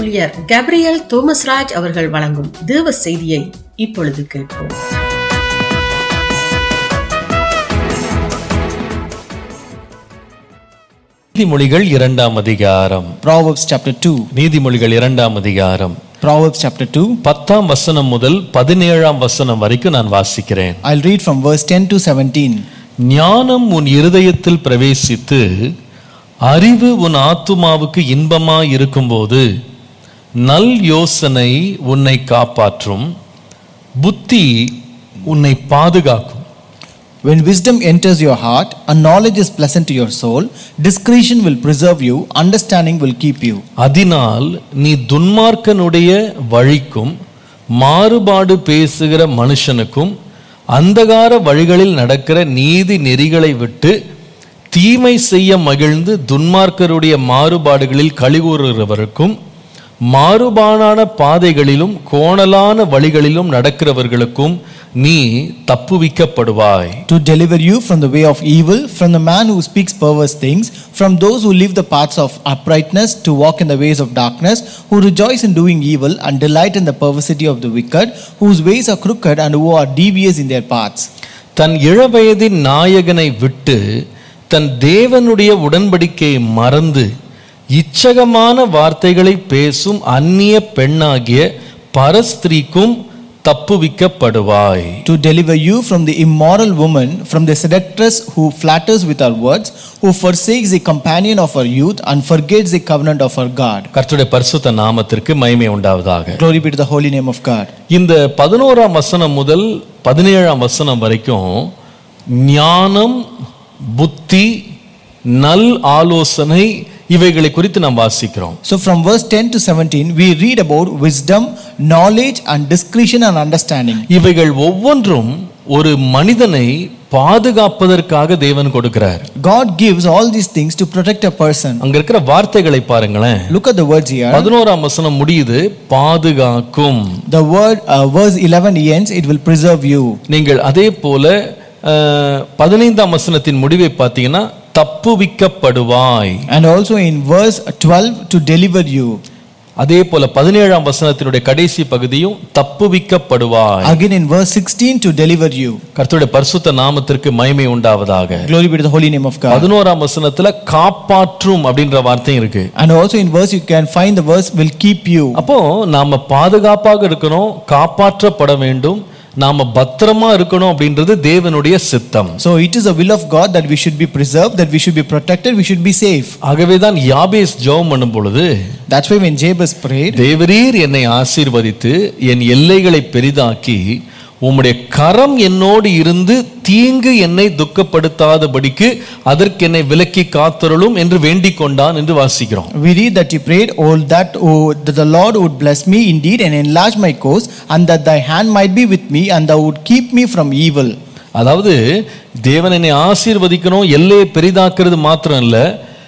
ஊழியர் கேப்ரியல் தோமஸ்ராஜ் அவர்கள் வழங்கும் தேவ செய்தியை இப்பொழுது கேட்போம் நீதிமொழிகள் இரண்டாம் அதிகாரம் Proverbs chapter 2. நீதிமொழிகள் இரண்டாம் அதிகாரம் Proverbs chapter 2. பத்தாம் வசனம் முதல் பதினேழாம் வசனம் வரைக்கும் நான் வாசிக்கிறேன் I'll read from verse 10 to 17. ஞானம் உன் இருதயத்தில் பிரவேசித்து அறிவு உன் ஆத்துமாவுக்கு இன்பமாய் இருக்கும்போது நல் யோசனை உன்னை காப்பாற்றும் புத்தி உன்னை பாதுகாக்கும் When wisdom enters your heart, and knowledge is pleasant to your soul, discretion will preserve you, understanding will keep you. அதனால் நீ துன்மார்க்கனுடைய வழிக்கும் மாறுபாடு பேசுகிற மனுஷனுக்கும் அந்தகார வழிகளில் நடக்கிற நீதி நெறிகளை விட்டு தீமை செய்ய மகிழ்ந்து துன்மார்க்கருடைய மாறுபாடுகளில் கழிவுறுகிறவருக்கும் மாறுபாடான பாதைகளிலும் கோணலான வழிகளிலும் நடக்கிறவர்களுக்கும் நீ தப்புவிக்கப்படுவாய் To deliver you from the way of evil, from the man who speaks perverse things, from those who live the paths of uprightness, to walk in the ways of darkness, who rejoice in doing evil and delight in the perversity of the wicked, whose ways are crooked and who are devious in their paths. தன் இளவயதின் நாயகனை விட்டு தன் தேவனுடைய உடன்படிக்கையை மறந்து இச்சகமான வார்த்தைகளை பேசும் அந்நிய பெண்ணாகிய பரஸ்திரீக்கும் தப்புவிக்கப்படுவாய் to deliver you from the immoral woman, from the seductress who flatters with her words, who forsakes the companion of her youth and forgets the covenant of her God. கர்த்தருடைய பரிசுத்த நாமத்திற்கு மகிமை உண்டாவதாக Glory be to the holy name of God. இந்த பதினோராம் வசனம் முதல் பதினேழாம் வசனம் வரைக்கும் ஞானம் புத்தி நல் ஆலோசனை இவைகளை குறித்து நாம் வாசிக்கிறோம் So, from verse 10 to 17, we read about wisdom, knowledge, and discretion and understanding. இவைகள் ஒவ்வொன்றும் ஒரு மனிதனை பாதுகாப்பதற்காக தேவன் கொடுக்கிறார் God gives all these things to protect a person. அங்க இருக்கிற வார்த்தைகளை பாருங்களேன் Look at the words here. பதினோராம் வசனம் முடியுது பாதுகாக்கும் The word, uh, verse 11 ends, it will preserve you. நீங்கள் அதே போல அஹ், பதினைந்தாம் வசனத்தின் முடிவை பார்த்தீங்கன்னா தப்புவிக்கப்படுவாய் And also in verse 12, to deliver you. அதே போல பதினேழாம் வசனத்தினுடைய கடைசி பகுதியும் தப்புவிக்கப்படுவாய் Again in verse 16, to deliver you. கர்த்தருடைய பரிசுத்த நாமத்திற்கு மகிமை உண்டாவதாக Glory be to the holy name of God. பதினோராம் வசனத்துல காப்பாற்றும் அப்படின்ற வார்த்தையும் இருக்கு And also in verse you can find the verse will keep you. அப்போ நாம பாதுகாப்பாக இருக்கணும் காப்பாற்றப்பட வேண்டும் நாம பத்திரமா இருக்கணும் அப்படின்றது தேவனுடைய சித்தம் So it is the will of God that we should be preserved, that we should be protected, we should be safe. ஆகவேதான் யாபேஸ் ஜெபம் பண்ணும் பொழுது That's why when Jabez prayed, தேவரீர் என்னை ஆசீர்வதித்து என் எல்லைகளை பெரிதாக்கி உம்முடைய கரம் என்னோடு இருந்து தீங்கு என்னை துக்கப்படுத்தாதபடிக்கு அதற்கு என்னை விலக்கி காத்தருளும் என்று வேண்டிக் கொண்டான் என்று வாசிக்கிறோம் we read that he prayed, Oh, that, oh, that the Lord would bless me indeed and enlarge my course, and that thy hand might be with me, and thou would keep me from evil. அதாவது தேவன் என்னை ஆசீர்வதிக்கணும் எல்லையை பெரிதாக்குறது மாத்திரம் இல்ல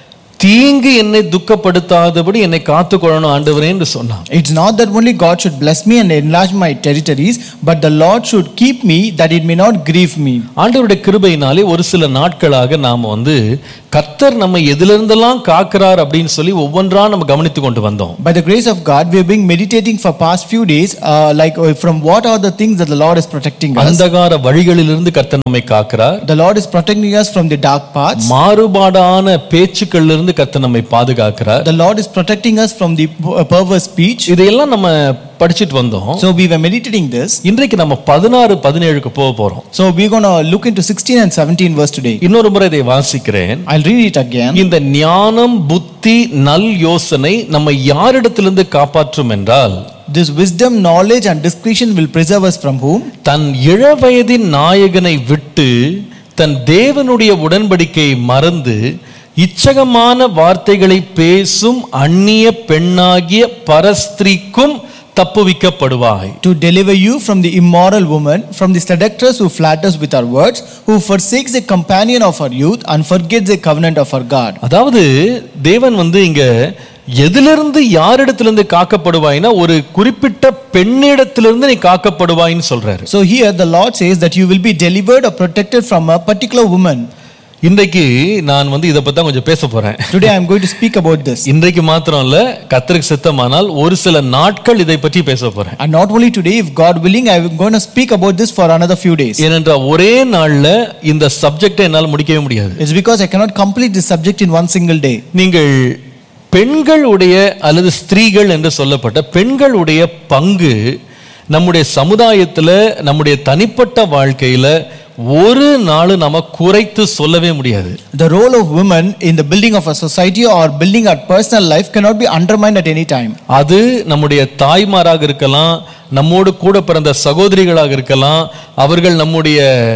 தீங்கு என்னை துக்கப்படுத்தாதபடி என்னை காத்துக்கொள்ளணும் ஆண்டவரே என்று சொன்னான் It's not that only God should bless me and enlarge my territories, but the Lord should keep me that it may not grieve me. ஆண்டவருடைய கிருபையினாலே ஒரு சில நாட்களாக நாம வந்து கர்த்தர் நம்ம எதிலிருந்தெல்லாம் காக்கிறார் அப்படின்னு சொல்லி ஒவ்வொன்றா நம்ம கவனித்து கொண்டு வந்தோம் By the grace of God, we have been meditating for past few days, uh, like uh, from what are the things that the Lord is protecting us. அந்தகார வழிகளிலிருந்து கர்த்தர் நம்மை காக்கிறார் The Lord is protecting us from the dark paths. மாறுபாடான பேச்சுக்கள்ல இருந்து கர்த்தர் நம்மை பாதுகாக்கிறார் The Lord is protecting us from the uh, perverse speech. இதையெல்லாம் நம்ம படிச்சிட்டு வந்தோம் So we were meditating this. இன்றைக்கு நம்ம பதினாறு பதினேழுக்கு போக போறோம் So we're going to look into 16 and 17 verse today. இன்னொரு முறை இதை வாசிக்கிறேன் I'll read it again. இந்த ஞானம் புத்தி நல் யோசனை நம்ம யாரிடத்திலிருந்து காப்பாற்றும் என்றால் This wisdom, knowledge, and discretion will preserve us from whom? தன் இளவயதின் நாயகனை விட்டு தன் தேவனுடைய உடன்படிக்கையை மறந்து இச்சகமான வார்த்தைகளை பேசும் அந்நிய பெண்ணாகிய பரஸ்திரிக்கும் தப்புவிக்கப்படுவாய் To deliver you from the immoral woman, from the seductress who flatters with her words, who forsakes the companion of her youth and forgets the covenant of her God. அதாவது தேவன் வந்து இங்க எதிலிருந்து யாரிடத்திலிருந்து காக்கப்படுவாய்னா ஒரு குறிப்பிட்ட பெண்ணிடத்திலிருந்து நீ காக்கப்படுவாய்ன்னு சொல்றாரு So here the Lord says that you will be delivered or protected from a particular woman. இன்றைக்கு நான் வந்து இதை பத்தி தான் கொஞ்சம் பேச போறேன் Today I am going to speak about this. இன்றைக்கு மாத்திரம் இல்ல கத்தருக்கு சித்தமானால் ஒரு சில நாட்கள் இதை பற்றி பேச போறேன் And not only today, if God willing, I am going to speak about this for another few days. ஏனென்றால் ஒரே நாள்ல இந்த சப்ஜெக்டை என்னால் முடிக்கவே முடியாது It's because I cannot complete this subject in one single day. நீங்கள் பெண்களுடைய அல்லது ஸ்திரீகள் என்று சொல்லப்பட்ட பெண்களுடைய பங்கு நம்முடைய சமுதாயத்துல நம்முடைய தனிப்பட்ட வாழ்க்கையில ஒரு நாள் நம்ம குறைத்து சொல்லவே முடியாது The role of women in the building of a society or building our personal life cannot be undermined at any time. அது நம்முடைய தாய்மாராக இருக்கலாம் நம்மோடு கூட பிறந்த சகோதரிகளாக இருக்கலாம் அவர்கள் நம்முடைய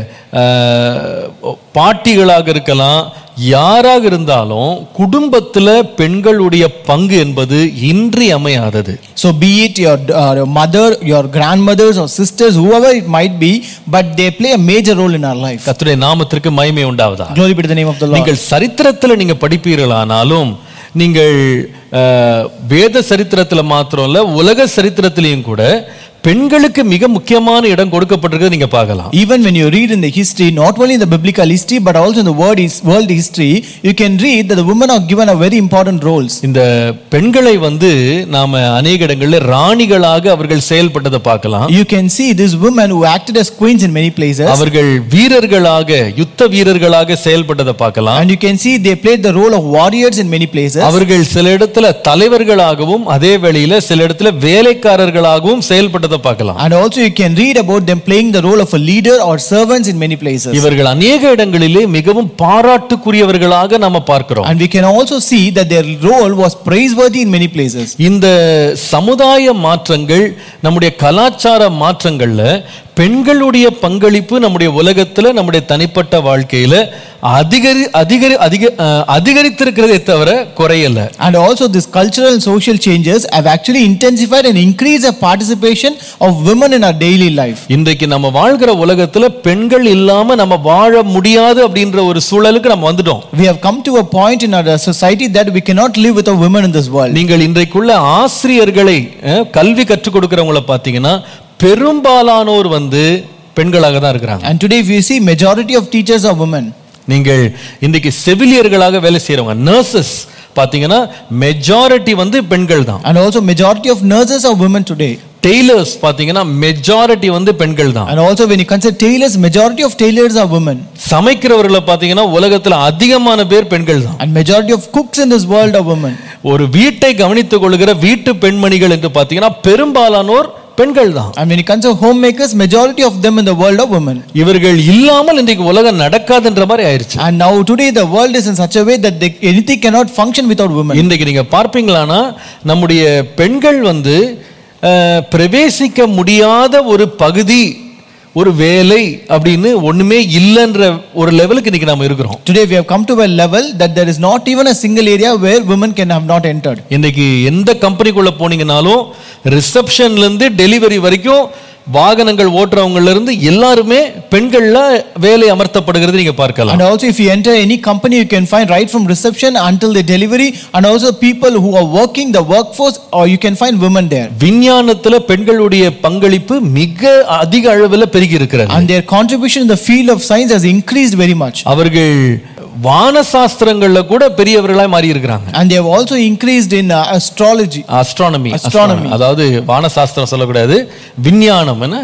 அஹ், பாட்டிகளாக இருக்கலாம் யாராக இருந்தாலும் குடும்பத்துல பெண்களுடைய பங்கு என்பது இன்றியமையாதது So, be it your uh, your mother, your grandmothers, or sisters, whoever it might be, but they play a major role in our life. கர்த்தருடைய நாமத்திற்கு மகிமை உண்டாவதா Glory be to the name of the Lord. நீங்கள் சரித்திரத்துல நீங்க படிப்பீர்களானாலும் நீங்கள் அஹ், வேத சரித்திரத்துல மாத்திரம் இல்ல உலக சரித்திரத்திலையும் கூட பெண்களுக்கு மிக முக்கியமான இடம் கொடுக்கப்பட்டிருக்கிறது நீங்க பார்க்கலாம் Even when you read in the history, not only in the biblical history, but also in the world, is, world history, you can read that the women are given a very important roles. இந்த பெண்களை வந்து நாம அநேக இடங்கள்ல ராணிகளாக அவர்கள் செயல்பட்டதை பார்க்கலாம் You can see these women who acted as queens in many places. அவர்கள் வீரர்களாக யுத்த வீரர்களாக செயல்பட்டதை பார்க்கலாம் And you can see they played the role of warriors in many places. அவர்கள் சில இடத்துல தலைவர்களாகவும் அதே வேளையில சில இடத்துல வேலைக்காரர்களாகவும் செயல்பட்டதை பார்க்கலாம் And also you can read about them playing the role of a leader or servants in many places. இவர்கள் அநேக இடங்களிலே மிகவும் பாராட்டுக்குரியவர்களாக நாம பார்க்கிறோம் And we can also see that their role was praiseworthy in many places. இந்த சமுதாய மாற்றங்கள் நம்முடைய கலாச்சார மாற்றங்கள்ல பெண்களுடைய பங்களிப்பு நம்முடைய உலகத்துல நம்முடைய தனிப்பட்ட வாழ்க்கையில அதிகரி அதிகரி அதிக அஹ், அதிகரித்திருக்கிறதே தவிர குறையல And also these cultural and social changes have actually intensified and increased the participation of women in our daily life. இன்றைக்கு நம்ம வாழ்கிற உலகத்துல பெண்கள் இல்லாம நம்ம வாழ முடியாது அப்படின்ற ஒரு சூழலுக்கு நம்ம வந்துட்டோம் We have come to a point in our society that we cannot live without women in this world. நீங்கள் இன்றைக்குள்ள ஆசிரியர்களை அஹ், கல்வி கற்றுக் கொடுக்கறவங்கள பார்த்தீங்கன்னா பெரும்பாலானோர் வந்து பெண்களாக தான் இருக்கிறாங்க And today if you see majority of teachers are women. நீங்கள் இன்றைக்கு செவிலியர்களாக வேலை செய்றவங்க நர்சஸ் பார்த்தீங்கன்னா மெஜாரிட்டி வந்து பெண்கள் தான் And also majority of nurses are women today. Tailors பார்த்தீங்கன்னா மெஜாரிட்டி வந்து பெண்கள் தான் And also when you consider tailors, majority of tailors are women. சமைக்கிறவர்களை பார்த்தீங்கன்னா உலகத்துல அதிகமான பேர் பெண்கள் தான் And majority of cooks in this world are women. ஒரு வீட்டை கவனித்துக் கொள்கிற வீட்டு பெண்மணிகள் என்று பார்த்தீங்கன்னா பெரும்பாலானோர் பெண்கள் தான் And when you consider homemakers, majority of them in the world are women. இவர்கள் இல்லாமல் இன்றைக்கு உலகம் நடக்காதுன்ற மாதிரி ஆயிருச்சு And now today the world is in such a way that they, anything cannot function without women. இன்றைக்கு நீங்க பார்ப்பீங்களானா நம்முடைய பெண்கள் வந்து அஹ், பிரவேசிக்க முடியாத ஒரு பகுதி ஒரு வேலை அப்படின்னு ஒண்ணுமே இல்லைன்ற ஒரு லெவலுக்கு இன்னைக்கு நாம இருக்கிறோம் Today we have come to a level that there is not even a single area where women can have not entered. இன்னைக்கு எந்த கம்பெனிக்குள்ள போனீங்கனாலும் ரிசப்ஷன்ல இருந்து டெலிவரி வரைக்கும் வாகனங்கள் ஓட்டுறவங்கல இருந்து எல்லாருமே பெண்கள்ல வேலை அமர்த்தப்படுகிறது நீங்க பார்க்கலாம் And also if you enter any company, you can find right from reception until the delivery and also people who are working the workforce or you can find women there. விஞ்ஞானத்துல பெண்களுடைய பங்களிப்பு மிக அதிக அளவில் பெருகி இருக்கிறது And their contribution in the field of science has increased very much. அவர்கள் வானசாஸ்திரங்கள்ல கூட பெரியவர்களாய் மாறி இருக்கிறாங்க And they have also increased in uh, astrology. Astronomy Astronomy. அதாவது வானசாஸ்திரம் சொல்லக்கூடாது விஞ்ஞானம் என்ன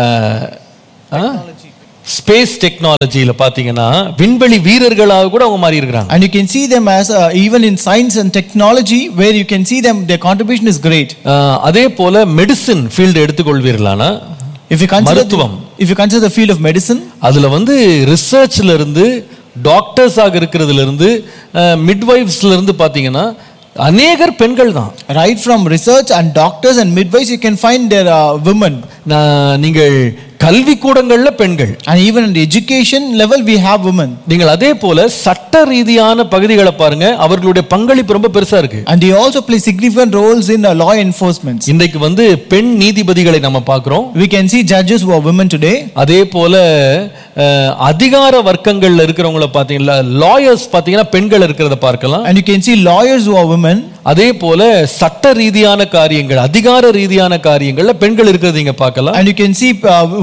ஸ்பேஸ் டெக்னாலஜியில பாத்தீங்கன்னா விண்வெளி வீரர்களாக கூட அவங்க மாறி இருக்கிறாங்க And you can see them as uh, even in science and technology where you can see them, their contribution is great. Ah, அதே போல மெடிசின் ஃபீல்டு எடுத்துக்கொள்வீர்களானா If you consider, மருத்துவம். if you consider the field of medicine, அதுல வந்து ரிசர்ச்ல இருந்து டாக்டர்ஸாக இருக்கிறதுல இருந்து மிட்வைஃப்ஸ்ல இருந்து பாத்தீங்கன்னா அநேகர் பெண்கள் தான் right from research and doctors and midwives, you can find there are women. நான் நீங்கள் கல்வி கூடங்கள்ல பெண்கள் And even in the education level, we have women. நீங்கள் அதே போல சட்ட ரீதியான பகுதிகளை பாருங்க அவர்களுடைய பங்களிப்பு ரொம்ப பெருசா இருக்கு And they also play significant roles in uh, law enforcement. இன்றைக்கு வந்து பெண் நீதிபதிகளை நம்ம பார்க்கிறோம் We can see judges who are women today. அதே போல அஹ், அதிகார வர்க்கங்கள்ல இருக்கிறவங்கள பாத்தீங்களா லாயர்ஸ் பாத்தீங்கன்னா பெண்கள் இருக்கிறத பார்க்கலாம் And you can see lawyers who are women. அதே போல சட்ட ரீதியான காரியங்கள் அதிகார ரீதியான காரியங்கள்ல பெண்கள் இருக்கிறத நீங்க பார்க்கலாம் And you can see uh,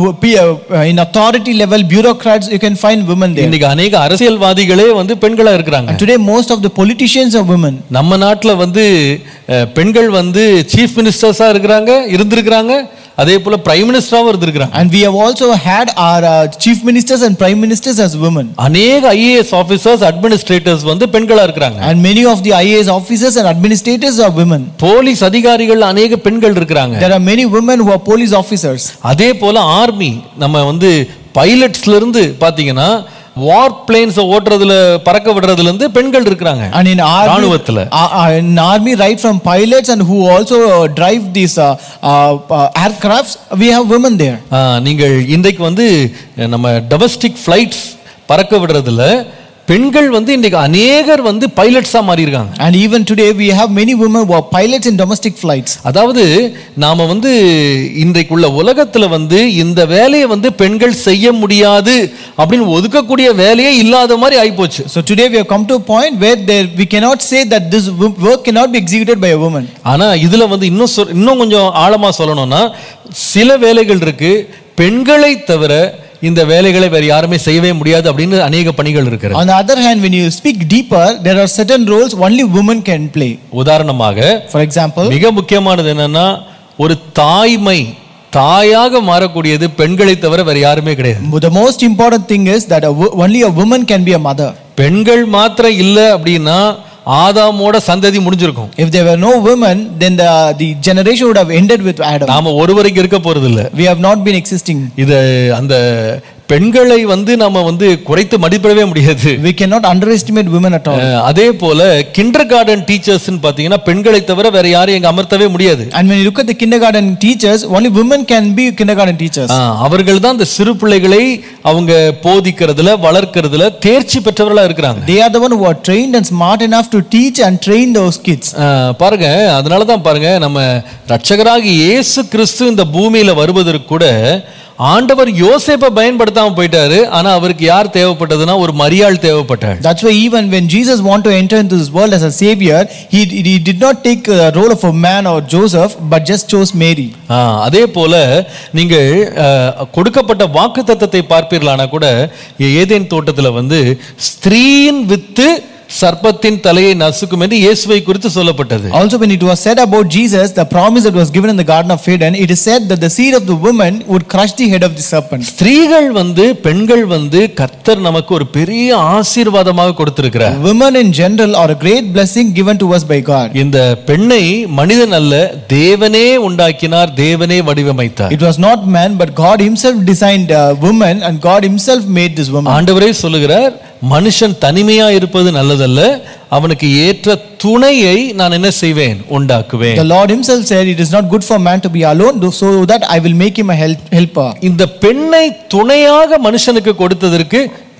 who appear uh, in authority level, bureaucrats, you can find women there. இன்னைக்கு அநேக அரசியல்வாதிகளே வந்து பெண்களா இருக்கிறாங்க And today, most of the politicians are women. நம்ம நாட்டுல வந்து அஹ், பெண்கள் வந்து சீஃப் மினிஸ்டர்ஸா இருக்கிறாங்க இருந்திருக்கிறாங்க அதே போல பிரைம் மினிஸ்டராகவும் இருந்திருக்கிறாங்க And we have also had our uh, chief ministers and prime ministers as women. அநேக ஐஏஎஸ் ஆபீசர்ஸ் அட்மினிஸ்ட்ரேட்டர்ஸ் வந்து பெண்களா இருக்கிறாங்க And many of the IAS officers and administrators are women. Police அதிகாரிகள் அநேக பெண்கள் இருக்கிறாங்க There are many women who are police officers. அதே போல ஆர்மி நம்ம வந்து பைலட்ஸ்ல இருந்து பாத்தீங்கன்னா வார் பிளேன்ஸ் ஓட்டுறதுல பறக்க விடுறதுல இருந்து பெண்கள் இருக்கிறாங்க And in army, ராணுவத்துல uh, uh, in army, right from pilots and who also uh, drive these uh, uh, uh, aircrafts, we have women there. ஆ, நீங்கள் இன்றைக்கு வந்து அஹ், நம்ம டொமஸ்டிக் ஃப்ளைட்ஸ் பறக்க விடுறதுல பெண்கள் வந்து இன்றைக்கு அநேகர் வந்து பைலட்ஸா மாறி இருக்காங்க And even today, we have many women who are pilots in domestic flights. அதாவது நாம வந்து இன்றைக்குள்ள உலகத்துல வந்து இந்த வேலையை வந்து பெண்கள் செய்ய முடியாது அப்படின்னு ஒதுக்கக்கூடிய வேலையே இல்லாத மாதிரி ஆயிப்போச்சு So today, we have come to a point where there, we cannot say that this wo- work cannot be executed by a woman. ஆனா இதுல வந்து இன்னும் சொல்- இன்னும் கொஞ்சம் ஆழமா சொல்லணும்னா சில வேலைகள் இருக்கு பெண்களை தவிர இந்த வேலைகளை வேற யாருமே செய்யவே முடியாது அப்படின்னு அநேக பணிகள் இருக்கிறது On the other hand, when you speak deeper, there are certain roles only women can play. உதாரணமாக For example, மிக முக்கியமானது என்னன்னா ஒரு தாய்மை தாயாக மாறக்கூடியது பெண்களை தவிர வேற யாருமே கிடையாது the most important thing is that a wo- only a woman can be a mother. பெண்கள் மாத்திரம் இல்ல அப்படின்னா ஆதாமோட சந்ததி முடிஞ்சிருக்கும் If there were no women, then the, the generation would have ended with Adam. நாம ஒருவரைக்கு இருக்க போறது இல்ல We have not been existing. இது அந்த பெண்களை வந்து நாம வந்து குறைத்து மதிப்பிடவே முடியாது We cannot underestimate women at all. அஹ், அதே போல கிண்டர் கார்டன் டீச்சர்ஸ் பாத்தீங்கன்னா பெண்களை தவிர வேற யாரையும் எங்க அமர்த்தவே முடியாது And when you look at the kindergarten teachers, only women can be kindergarten teachers. அவர்கள் தான் அந்த சிறு பிள்ளைகளை அவங்க போதிக்கிறதுல வளர்க்கறதுல தேர்ச்சி பெற்றவர்களா இருக்கிறாங்க They are the one who are trained and smart enough to teach and train those kids. அஹ், பாருங்க அதனால தான் பாருங்க நம்ம ரட்சகராகி இயேசு கிறிஸ்து இந்த பூமியில வருவதற்கு கூட ஆண்டவர் யோசேப்பை பயன்படுத்தாம போயிட்டாரு ஆனா அவருக்கு யார் தேவைப்பட்டதுன்னா ஒரு மரியாள் தேவைப்பட்டாள் That's why even when Jesus wanted to enter into this world as a savior, he, he did not take a role of a man or Joseph, but just chose Mary. ஆ, அதே போல நீங்கள் அஹ், கொடுக்கப்பட்ட வாக்கு தத்தத்தை பார்ப்பீர்களானா கூட ஏதேன் தோட்டத்துல வந்து ஸ்திரீயின் வித்து சர்ப்பத்தின் தலையை நசுக்கும் என்று இயேசுவை குறித்து சொல்லப்பட்டது Also, when it was said about Jesus, the promise that was given in the Garden of Eden, it is said that the seed of the woman would crush the head of the serpent. ஸ்திரீகள் வந்து பெண்கள் வந்து கர்த்தர் நமக்கு ஒரு பெரிய ஆசீர்வாதமாக கொடுத்திருக்கிறார் Women in general are a great blessing given to us by God. இந்த பெண்ணை மனிதன் அல்ல தேவனே உண்டாக்கினார் தேவனே வடிவமைத்தார் It was not man, but God Himself designed a woman, and God Himself made this woman. ஆண்டவரே சொல்லுகிறார் மனுஷன் தனிமையா இருப்பது நல்லதல்ல அவனுக்கு ஏற்ற துணையை நான் என்ன செய்வேன் உண்டாக்குவேன் The Lord Himself said, It is not good for man to be alone, so that I will make him a help, helper. இந்த பெண்ணை துணையாக மனுஷனுக்கு கொடுத்ததற்கு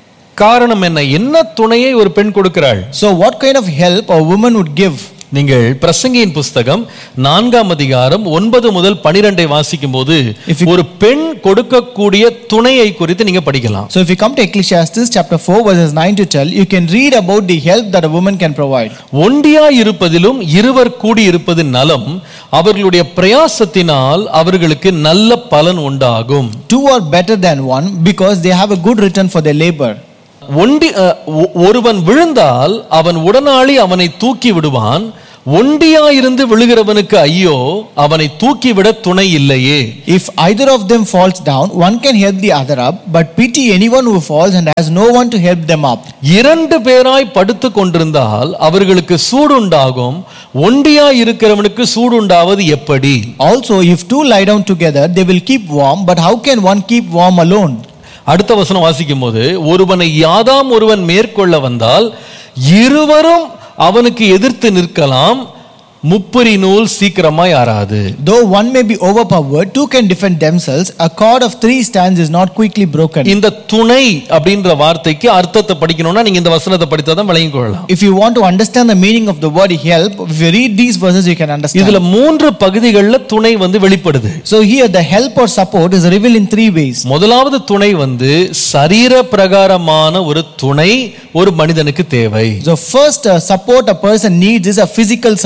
காரணம் என்ன என்ன துணையை ஒரு பெண் கொடுக்கிறாள் So, what kind of help a woman would give? நீங்கள் பிரசங்கியின் புஸ்தகம் நான்காம் அதிகாரம் ஒன்பது முதல் பனிரெண்டை வாசிக்கும் போது If you- ஒரு பெண் கொடுக்கக்கூடிய துணையை குறித்து நீங்க படிக்கலாம் So, if you come to Ecclesiastes chapter 4, verses 9 to 12, you can read about the help that a woman can provide. ஒண்டியா இருப்பதிலும் இருவர் கூடி இருப்பது நலம் அவர்களுடைய பிரயாசத்தினால் அவர்களுக்கு நல்ல பலன் உண்டாகும் Two are better than one because they have a good return for their labor. ஒண்டி அஹ், ஒ- ஒருவன் விழுந்தால் அவன் உடனாளி அவனை தூக்கி விடுவான் ஒண்டியா இருந்து விழுகிறவனுக்கு ஐயோ அவனை தூக்கிவிட துணை இல்லையே If either of them falls down, one can help the other up, but pity anyone who falls and has no one to help them up. இரண்டு பேராய் படுத்து கொண்டிருந்தால் அவர்களுக்கு சூடுண்டாகும் ஒண்டியா இருக்கிறவனுக்கு சூடுண்டாவது எப்படி Also, if two lie down together, they will keep warm, but how can one keep warm alone? அடுத்த வசனம் வாசிக்கும் போது ஒருவனை யாதாம் ஒருவன் மேற்கொள்ள வந்தால் இருவரும் அவனுக்கு எதிர்த்து நிற்கலாம் முப்பரி நூல் சீக்கிரமாய் ஆறாது Though one may be overpowered, two can defend themselves. A cord of three strands is not quickly broken. இந்த துணை அப்படின்ற வார்த்தைக்கு அர்த்தத்தை படிக்கணும்னா நீங்க இந்த வசனத்தை படித்தாதான் விளங்கிக் கொள்ளலாம் If you want to understand the meaning of the word help, if you read these verses, you can understand. இதுல மூன்று பகுதிகளில் துணை வந்து வெளிப்படுது So here, the help or support is revealed in three ways. முதலாவது துணை வந்து சரீர பிரகாரமான ஒரு துணை ஒரு மனிதனுக்கு தேவை The first uh, support a person needs is a physical support.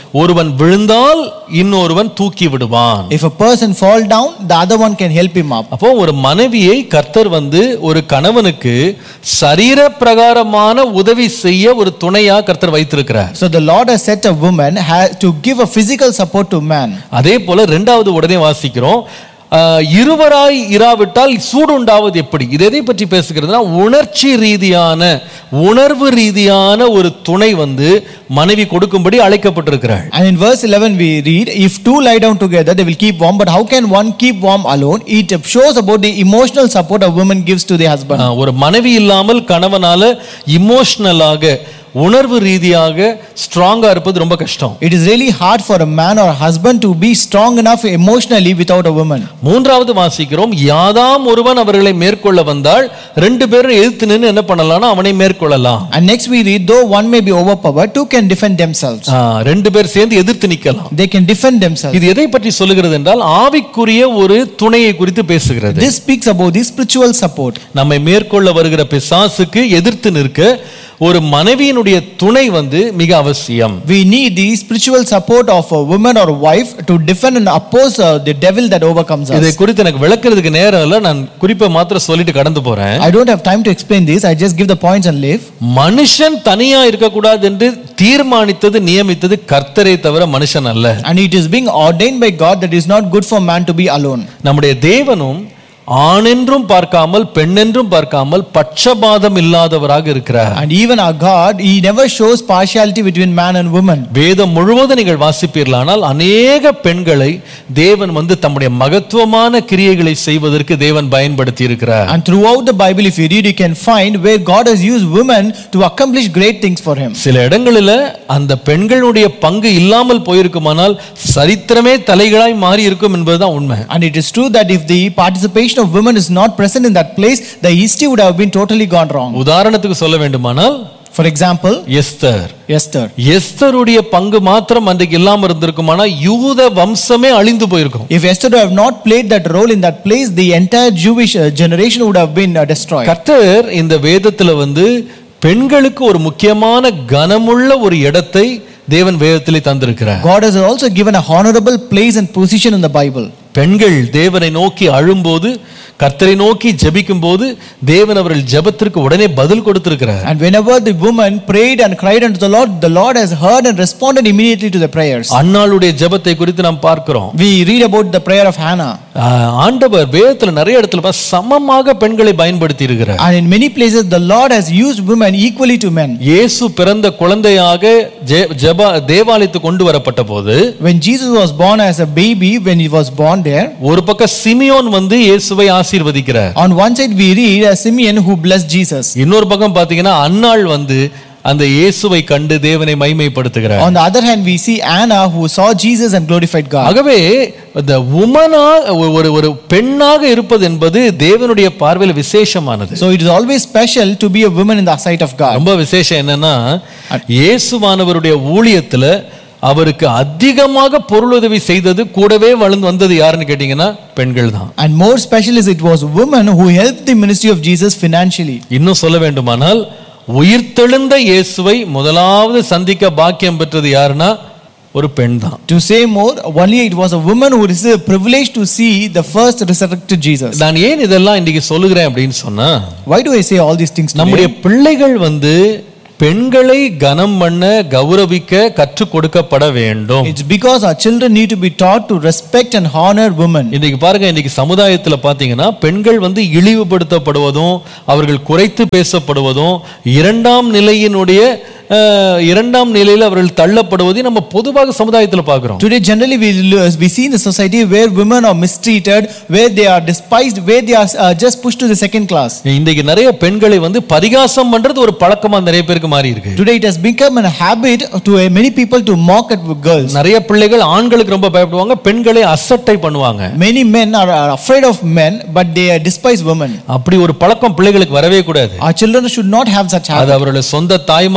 ஒருவன் விழுந்தால் இன்னொருவன் தூக்கி விடுவான் If a person fall down, the other one can help him up. அப்போ ஒரு மனைவியை கர்த்தர் வந்து ஒரு கணவனுக்கு சரீர பிரகாரமான உதவி செய்ய ஒரு துணையா கர்த்தர் வைத்திருக்கிறார் So the Lord has set a woman ha- to give a physical support to man. அதே போல ரெண்டாவது உடனே வாசிக்கிறோம் ஆஹ், இருவராய் இராவிட்டால் சூடு உண்டாவது எப்படி இது எதை பற்றி பேசுகிறதுனா உணர்ச்சி ரீதியான உணர்வு ரீதியான ஒரு துணை வந்து மனைவி கொடுக்கும்படி அழைக்கப்பட்டிருக்கிறாள் And in verse 11 we read, If two lie down together, they will keep warm. But how can one keep warm alone? It shows about the emotional support a woman gives to the husband. ஆஹ், ஒரு மனைவி இல்லாமல் கணவனால இமோஷனலாக உணர்வு ரீதியாக ஸ்ட்ராங்கா இருப்பது ரொம்ப கஷ்டம் It is really hard for a man or a husband to be strong enough emotionally without a woman. மூன்றாவது வாசிக்கிறோம் யாதாம் ஒருவன் அவர்களை மேற்கொள்ள வந்தால் ரெண்டு பேரும் எதிர்த்து நின்று என்ன பண்ணலாம்னா அவனை மேற்கொள்ளலாம் And next we read, though one may be overpowered, two can defend themselves. ஆஹ், ரெண்டு பேர் சேர்ந்து எதிர்த்து நிக்கலாம் They can defend themselves. இது எதை பற்றி சொல்லுகிறது என்றால் ஆவிக்குரிய ஒரு துணையை குறித்து பேசுகிறது This speaks about the spiritual support. நம்மை மேற்கொள்ள வருகிற பிசாசுக்கு எதிர்த்து நிற்க ஒரு மனைவியினுடைய துணை வந்து மிக அவசியம் We need the spiritual support of a woman or a wife to defend and oppose uh, the devil that overcomes இதை us. குறித்து எனக்கு விளக்குறதுக்கு நேரம் இல்லை நான் குறிப்பை மாத்திரம் சொல்லிட்டு கடந்து போறேன் I don't have time to explain this. I just give the points and leave. மனுஷன் தனியா இருக்கக்கூடாது என்று தீர்மானித்தது நியமித்தது கர்த்தரை தவிர மனுஷன் அல்ல And it is being ordained by God that it is not good for man to be alone. நம்முடைய தேவனும் ஆணென்றும் பார்க்காமல் பெண்ணென்றும் பார்க்காமல் பட்சபாதம் இல்லாதவராக இருக்கிறார் And even our God, He never shows partiality between man and woman. வேதம் முழுவதும் நீங்கள் வாசிப்பீர்களானால் அநேக பெண்களை தேவன் வந்து தம்முடைய மகத்துவமான கிரியைகளை செய்வதற்கு தேவன் பயன்படுத்தி இருக்கிறார் And throughout the Bible, if you read, you can find where God has used women to accomplish great things for Him. சில இடங்களில் அந்த பெண்களுடைய பங்கு இல்லாமல் போயிருக்குமானால் சரித்திரமே தலைகளாய் மாறி இருக்கும் என்பதுதான் உண்மை And it is true that if the participation of women is not present in that place, the history would have been totally gone wrong. உதாரணத்துக்கு சொல்ல வேண்டுமானால் For example, எஸ்தர் Esther. எஸ்தருடைய பங்கு மாத்திரம் அன்றைக்கு இல்லாம இருந்திருக்குமானா யூத வம்சமே அழிந்து போயிருக்கும் If Esther would have not played that role in that place, the entire Jewish uh, generation would have been uh, destroyed. கர்த்தர் இந்த வேதத்துல வந்து பெண்களுக்கு ஒரு முக்கியமான கனமுள்ள ஒரு இடத்தை தேவன் வேதத்திலே தந்திருக்கிறார் God has also given a honorable place and position in the Bible. பெண்கள் தேவனை நோக்கி அழும்போது கர்த்தரை நோக்கி ஜெபிக்கும் போது தேவன் அவர்கள் ஜெபத்திற்கு உடனே பதில் கொடுத்திருக்கிறார் And whenever the woman prayed and cried unto the Lord, the Lord has heard and responded immediately to the prayers. அன்னாளுடைய ஜெபத்தை குறித்து நாம் பார்க்கிறோம் We read about the prayer of Hannah. ஆஹ், ஆண்டவர் வேதத்துல நிறைய இடத்துல பா- சமமாக பெண்களை பயன்படுத்தி இருக்கிறார் And in many places, the Lord has used women equally to men. இயேசு பிறந்த குழந்தையாக ஜெ- ஜெப தேவாலயத்துக்கு கொண்டு வரப்பட்ட போது When Jesus was born as a baby, when he was born there, ஒரு பக்கம் சிமியோன் வந்து இயேசுவை ஆசீர்வதிக்கிறார் on one side we read a Simeon who blessed Jesus. இன்னொரு பக்கம் பாத்தீங்கன்னா அன்னாள் வந்து அந்த இயேசுவை கண்டு தேவனை மைமைப்படுத்துகிறார் On the other hand, we see Anna who saw Jesus and glorified God. ஆகவே இந்த உமனா ஒரு ஒரு பெண்ணாக இருப்பது என்பது தேவனுடைய பார்வையில் விசேஷமானது So it is always special to be a woman in the sight of God. ரொம்ப விசேஷம் என்னன்னா இயேசுவானவருடைய ஊழியத்துல அவருக்கு அதிகமாக பொருளுதவி செய்தது கூடவே வளர்ந்து வந்தது யாருன்னு கேட்டீங்கன்னா பெண்கள் தான் And more special is it was women who helped the ministry of Jesus financially. இன்னும் சொல்ல வேண்டுமானால் உயிர்த்தெழுந்த இயேசுவை முதலாவது சந்திக்க பாக்கியம் பெற்றது யாருன்னா ஒரு பெண் தான் To say more, only it was a woman who received the privilege to see the first resurrected Jesus. நான் ஏன் இதெல்லாம் இன்னைக்கு சொல்லுகிறேன் அப்படின்னு சொன்னா Why do I say all these things நம்முடைய today? பிள்ளைகள் வந்து பெண்களை கனம் பண்ண கௌரவிக்க கற்றுக் கொடுக்கப்பட வேண்டும் It's because our children need to be taught to respect and honor women. இன்னைக்கு பாருங்க இன்னைக்கு சமுதாயத்துல பாத்தீங்கன்னா பெண்கள் வந்து இழிவுபடுத்தப்படுவதும் அவர்கள் குறைத்து பேசப்படுவதும் இரண்டாம் நிலையினுடைய அஹ், இரண்டாம் நிலையில் அவர்கள் தள்ளப்படுவதையும் நம்ம பொதுவாக சமுதாயத்துல பார்க்கிறோம் Today, generally, we, we see in the society where women are mistreated, where they are despised, where they are uh, just pushed to the second class. இன்னைக்கு நிறைய பெண்களை வந்து பரிகாசம் பண்றது ஒரு பழக்கமா நிறைய பேருக்கு மாறி இருக்கு Today, it has become a habit to uh, many people to mock at girls. நிறைய பிள்ளைகள் ஆண்களுக்கு ரொம்ப பயப்படுவாங்க பெண்களை அசட்டை பண்ணுவாங்க Many men are, are afraid of men, but they uh, despise women. அப்படி ஒரு பழக்கம் பிள்ளைகளுக்கு வரவே கூடாது Our children should not have such அது habit. அவருடைய சொந்த தாய்மாரா இருக்கலாம்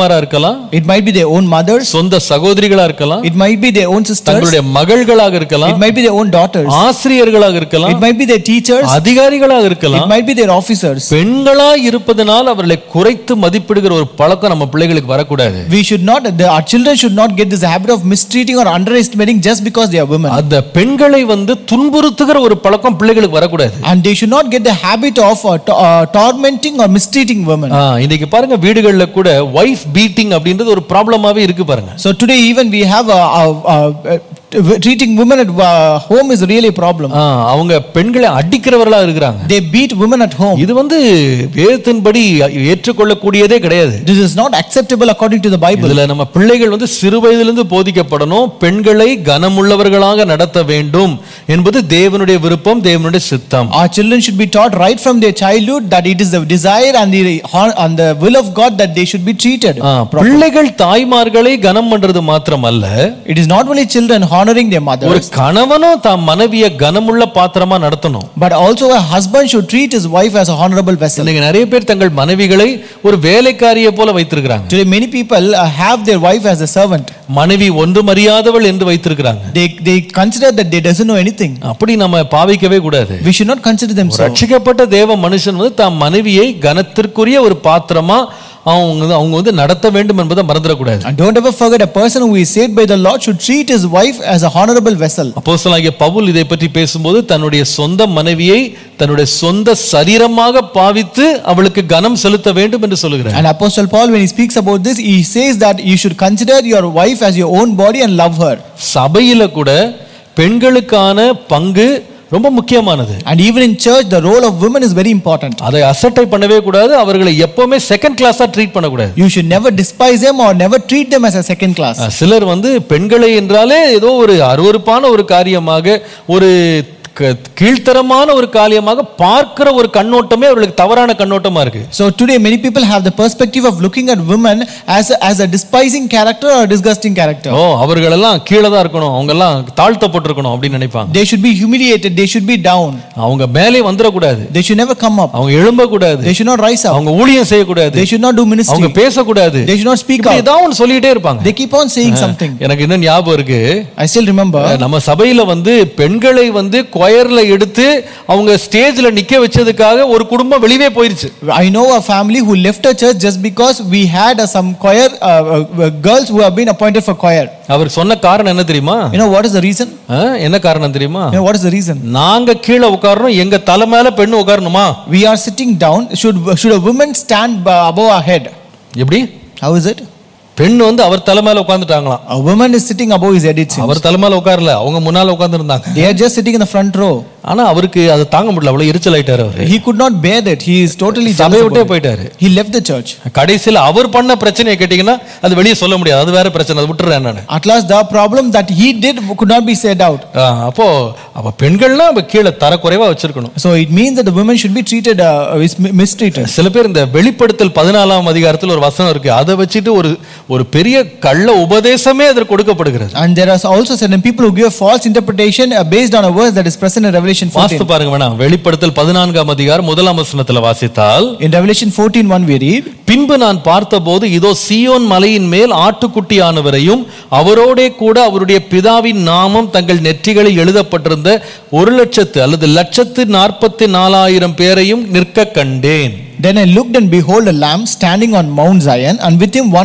இருக்கலாம் It might be their own mothers. சொந்த சகோதரிகளா இருக்கலாம் It might be their own sisters. தங்களுடைய மகள்களாக It இருக்கலாம் might be their own daughters. ஆசிரியர்களாக It இருக்கலாம் might be their teachers. அதிகாரிகளாக It இருக்கலாம் might be their officers. பெண்களா இருப்பதனால் அவர்களை குறைத்து மதிப்பிடுகிற ஒரு பழக்கம் நம்ம பிள்ளைகளுக்கு வரக்கூடாது We should not, the, our children should not get this habit of mistreating or underestimating just because they are women. அந்த பெண்களை வந்து துன்புறுத்துகிற ஒரு பழக்கம் பிள்ளைகளுக்கு வரக்கூடாது And they should not get the habit of uh, to- uh, tormenting or mistreating women. ஆ, இன்னைக்கு பாருங்க வீடுகள்ல கூட ஒய்ஃப் பீட்டிங் அப்படின்றது ஒரு ப்ராப்ளமாவே இருக்கு பாருங்க So today even we have a, a, a, a treating women at uh, home is really a problem. ஆ, அவங்க பெண்களை அடிக்கிறவர்களா இருக்கிறாங்க They beat women at home. இது வந்து வேதத்தின்படி ஏற்றுக்கொள்ளக்கூடியதே கிடையாது This is not acceptable according to the Bible. இதுல நம்ம பிள்ளைகள் வந்து சிறு வயதிலிருந்து போதிக்கப்படணும் பெண்களை கனமுள்ளவர்களாக நடத்த வேண்டும் என்பது தேவனுடைய விருப்பம் தேவனுடைய சித்தம் Our children should be taught right from their childhood that it is the desire and the, and the will of God that they should be treated. ஆ, பிள்ளைகள் தாய்மார்களை கனம் பண்றது மாத்திரமல்ல It is not only children honoring their ஒரு mothers, கணவனும் தாம் மனைவிய கனமுள்ள பாத்திரமா நடத்தணும் but also a husband should treat his wife as a honorable vessel. இன்னைக்கு நிறைய பேர் தங்கள் மனைவிகளை ஒரு வேலைக்காரியை போல வைத்திருக்கிறாங்க Today, many people uh, have their wife as a servant. மனைவி ஒன்றும் அறியாதவள் என்று வைத்திருக்கிறாங்க They, they consider that they doesn't know anything. அப்படி நம்ம பாவிக்கவே கூடாது We should not consider them so. ரட்சிக்கப்பட்ட தேவ மனுஷன் வந்து தாம் மனைவியை கனத்திற்குரிய ஒரு பாத்திரமா அவங்க வந்து- அவங்க வந்து நடத்த வேண்டும் என்பதை மறந்துடக்கூடாது And don't ever forget a person who is saved by the Lord should treat his wife as a honorable vessel. அப்போஸ்தலனாகிய பவுல் இதை பற்றி பேசும்போது தன்னுடைய சொந்த மனைவியை தன்னுடைய சொந்த சரீரமாக பாவித்து அவளுக்கு கனம் செலுத்த வேண்டும் என்று சொல்லுகிறார் And Apostle Paul, when he speaks about this, he says that you should consider your wife as your own body and love her. சபையில கூட பெண்களுக்கான பங்கு ரொம்ப முக்கியமானது And even in church, the role of women is very important. அதை அசட்டை பண்ணவே கூடாது அவர்களை எப்பவுமே செகண்ட் கிளாஸா ட்ரீட் பண்ணக்கூடாது You should never despise them or never treat them as a second class. அஹ் சிலர் வந்து பெண்களை என்றாலே ஏதோ ஒரு அருவருப்பான ஒரு காரியமாக ஒரு க- கீழ்த்தரமான ஒரு காரியமாக பார்க்கிற ஒரு கண்ணோட்டமே அவர்களுக்கு தவறான கண்ணோட்டமா இருக்கு So today, many people have the perspective of looking at women as a, as a despising character or a disgusting character. ஓ அவர்களெல்லாம் கீழே தான் இருக்கணும் அவங்க எல்லாம் தாழ்த்தப்பட்டிருக்கணும் அப்படின்னு நினைப்பாங்க They should be humiliated. They should be down. அவங்க மேலே வந்துடக்கூடாது They should never come up. அவங்க எழும்பக்கூடாது They should not rise up. அவங்க ஊழியம் செய்யக்கூடாது They should not do அவங்க ministry. பேசக்கூடாது They should not speak இப்படி out. ஏதாவது ஒன்று சொல்லிட்டே இருப்பாங்க They keep on saying something. எனக்கு இன்னும் ஞாபகம் இருக்கு I still remember. நம்ம சபையில வந்து பெண்களை வந்து கொயர்ல எடுத்து அவங்க ஸ்டேஜ்ல நிக்க வச்சதுக்காக ஒரு குடும்பம் வெளியே போயிருச்சு I know a family who left a church just because we had uh, some choir uh, uh, girls who have been appointed for choir. அவர் சொன்ன காரணம் என்ன தெரியுமா You know what is the reason? ஆ, என்ன காரணம் தெரியுமா You know what is the reason? நாங்க கீழே உட்காரணும் எங்க தலை மேல பெண்ணு உட்காரணுமா We are sitting down. Should should a woman stand b- above our head? எப்படி How is it? பெண் வந்து அவர் தலை மேல உட்காந்துட்டாங்களாம் A woman is sitting above his head. It seems. அவர் தலை மேல உட்காரல அவங்க முன்னால உட்கார்ந்து இருந்தாங்க They are just sitting in the front row. ஆனா அவருக்கு அது தாங்க முடியல அவ்வளவு எரிச்சல் ஆயிட்டாரு அவரு He could not bear that. He is totally jealous சபையை விட்டே about it. போயிட்டாரு He left the church. கடைசியில அவர் பண்ண பிரச்சனையை கேட்டீங்கன்னா அது வெளியே சொல்ல முடியாது அது வேற பிரச்சனை அது விட்டுறேன் நான் At last, the problem that he did could not be said out. அப்போ அப்ப பெண்கள்னா அப்ப கீழே தரக்குறைவா வச்சிருக்கணும் So it means that the women should be treated uh, is mi- mistreated. சில பேர் இந்த வெளிப்படுத்தல் பதினாலாம் அதிகாரத்தில் ஒரு வசனம் இருக்கு அதை வச்சுட்டு ஒரு ஒரு பெரிய கள்ள உபதேசமே அதற்கு கொடுக்கப்படுகிறது And there are also certain people who give a false interpretation uh, based on a verse that is present in Revelation 14. வாஸ்து பாருங்க வேணாம் வெளிப்படுத்தல் பதினான்காம் அதிகாரம் முதலாம் வசனத்துல வாசித்தால் In Revelation 14 1 we read, பின்பு நான் பார்த்தபோது இதோ சீயோன் மலையின் மேல் ஆட்டுக்குட்டியானவரையும் அவரோடே கூட அவருடைய பிதாவின் நாமம் தங்கள் நெற்றிகளில் எழுதப்பட்டிருந்த ஒரு லட்சத்து அல்லது லட்சத்து நாற்பத்தி நாலாயிரம் பேரையும் நிற்க கண்டேன் Then I looked and behold a lamb standing on Mount Zion, and with him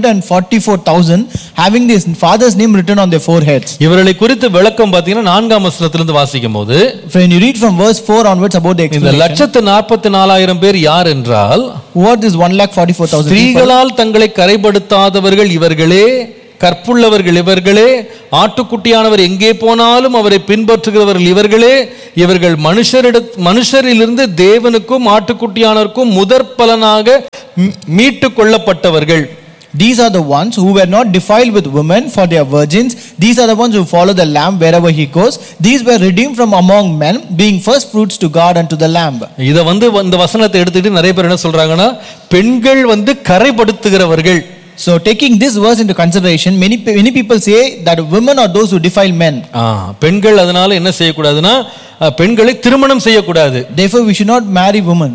144,000, having his father's name written on their foreheads. இவர்களை குறித்து விளக்கம் பார்த்தீங்கன்னா நான்காம் வசனத்திலிருந்து வாசிக்கும் போது When you read from verse 4 onwards about the இந்த explanation, லட்சத்து நாற்பத்தி நாலாயிரம் பேர் யார் என்றால் what is 1,44,000 people? ஸ்திரீகளால் தங்களை கரைப்படுத்தாதவர்கள் இவர்களே கற்புள்ளவர்கள் இவர்களே ஆட்டுக்குட்டியானவர் எங்கே போனாலும் அவரை பின்பற்றுகிறவர்கள் இவர்களே இவர்கள் மனுஷரிட மனுஷரிலிருந்து தேவனுக்கும் ஆட்டுக்குட்டியானவருக்கும் முதற் பலனாக மீ- மீட்டுக் கொள்ளப்பட்டவர்கள் These are the ones who were not defiled with women, for they are virgins. These are the ones who follow the Lamb wherever he goes. These were redeemed from among men, being first fruits to God and to the Lamb. இதை வந்து இந்த வசனத்தை எடுத்துக்கிட்டு நிறைய பேர் என்ன சொல்றாங்கன்னா பெண்கள் வந்து கரைப்படுத்துகிறவர்கள் So, taking this verse into consideration, many, many people say that women are those who defile men. ஆ, பெண்கள் அதனால என்ன செய்யக்கூடாதுன்னா அஹ், பெண்களை திருமணம் செய்யக்கூடாது Therefore, we should not marry women.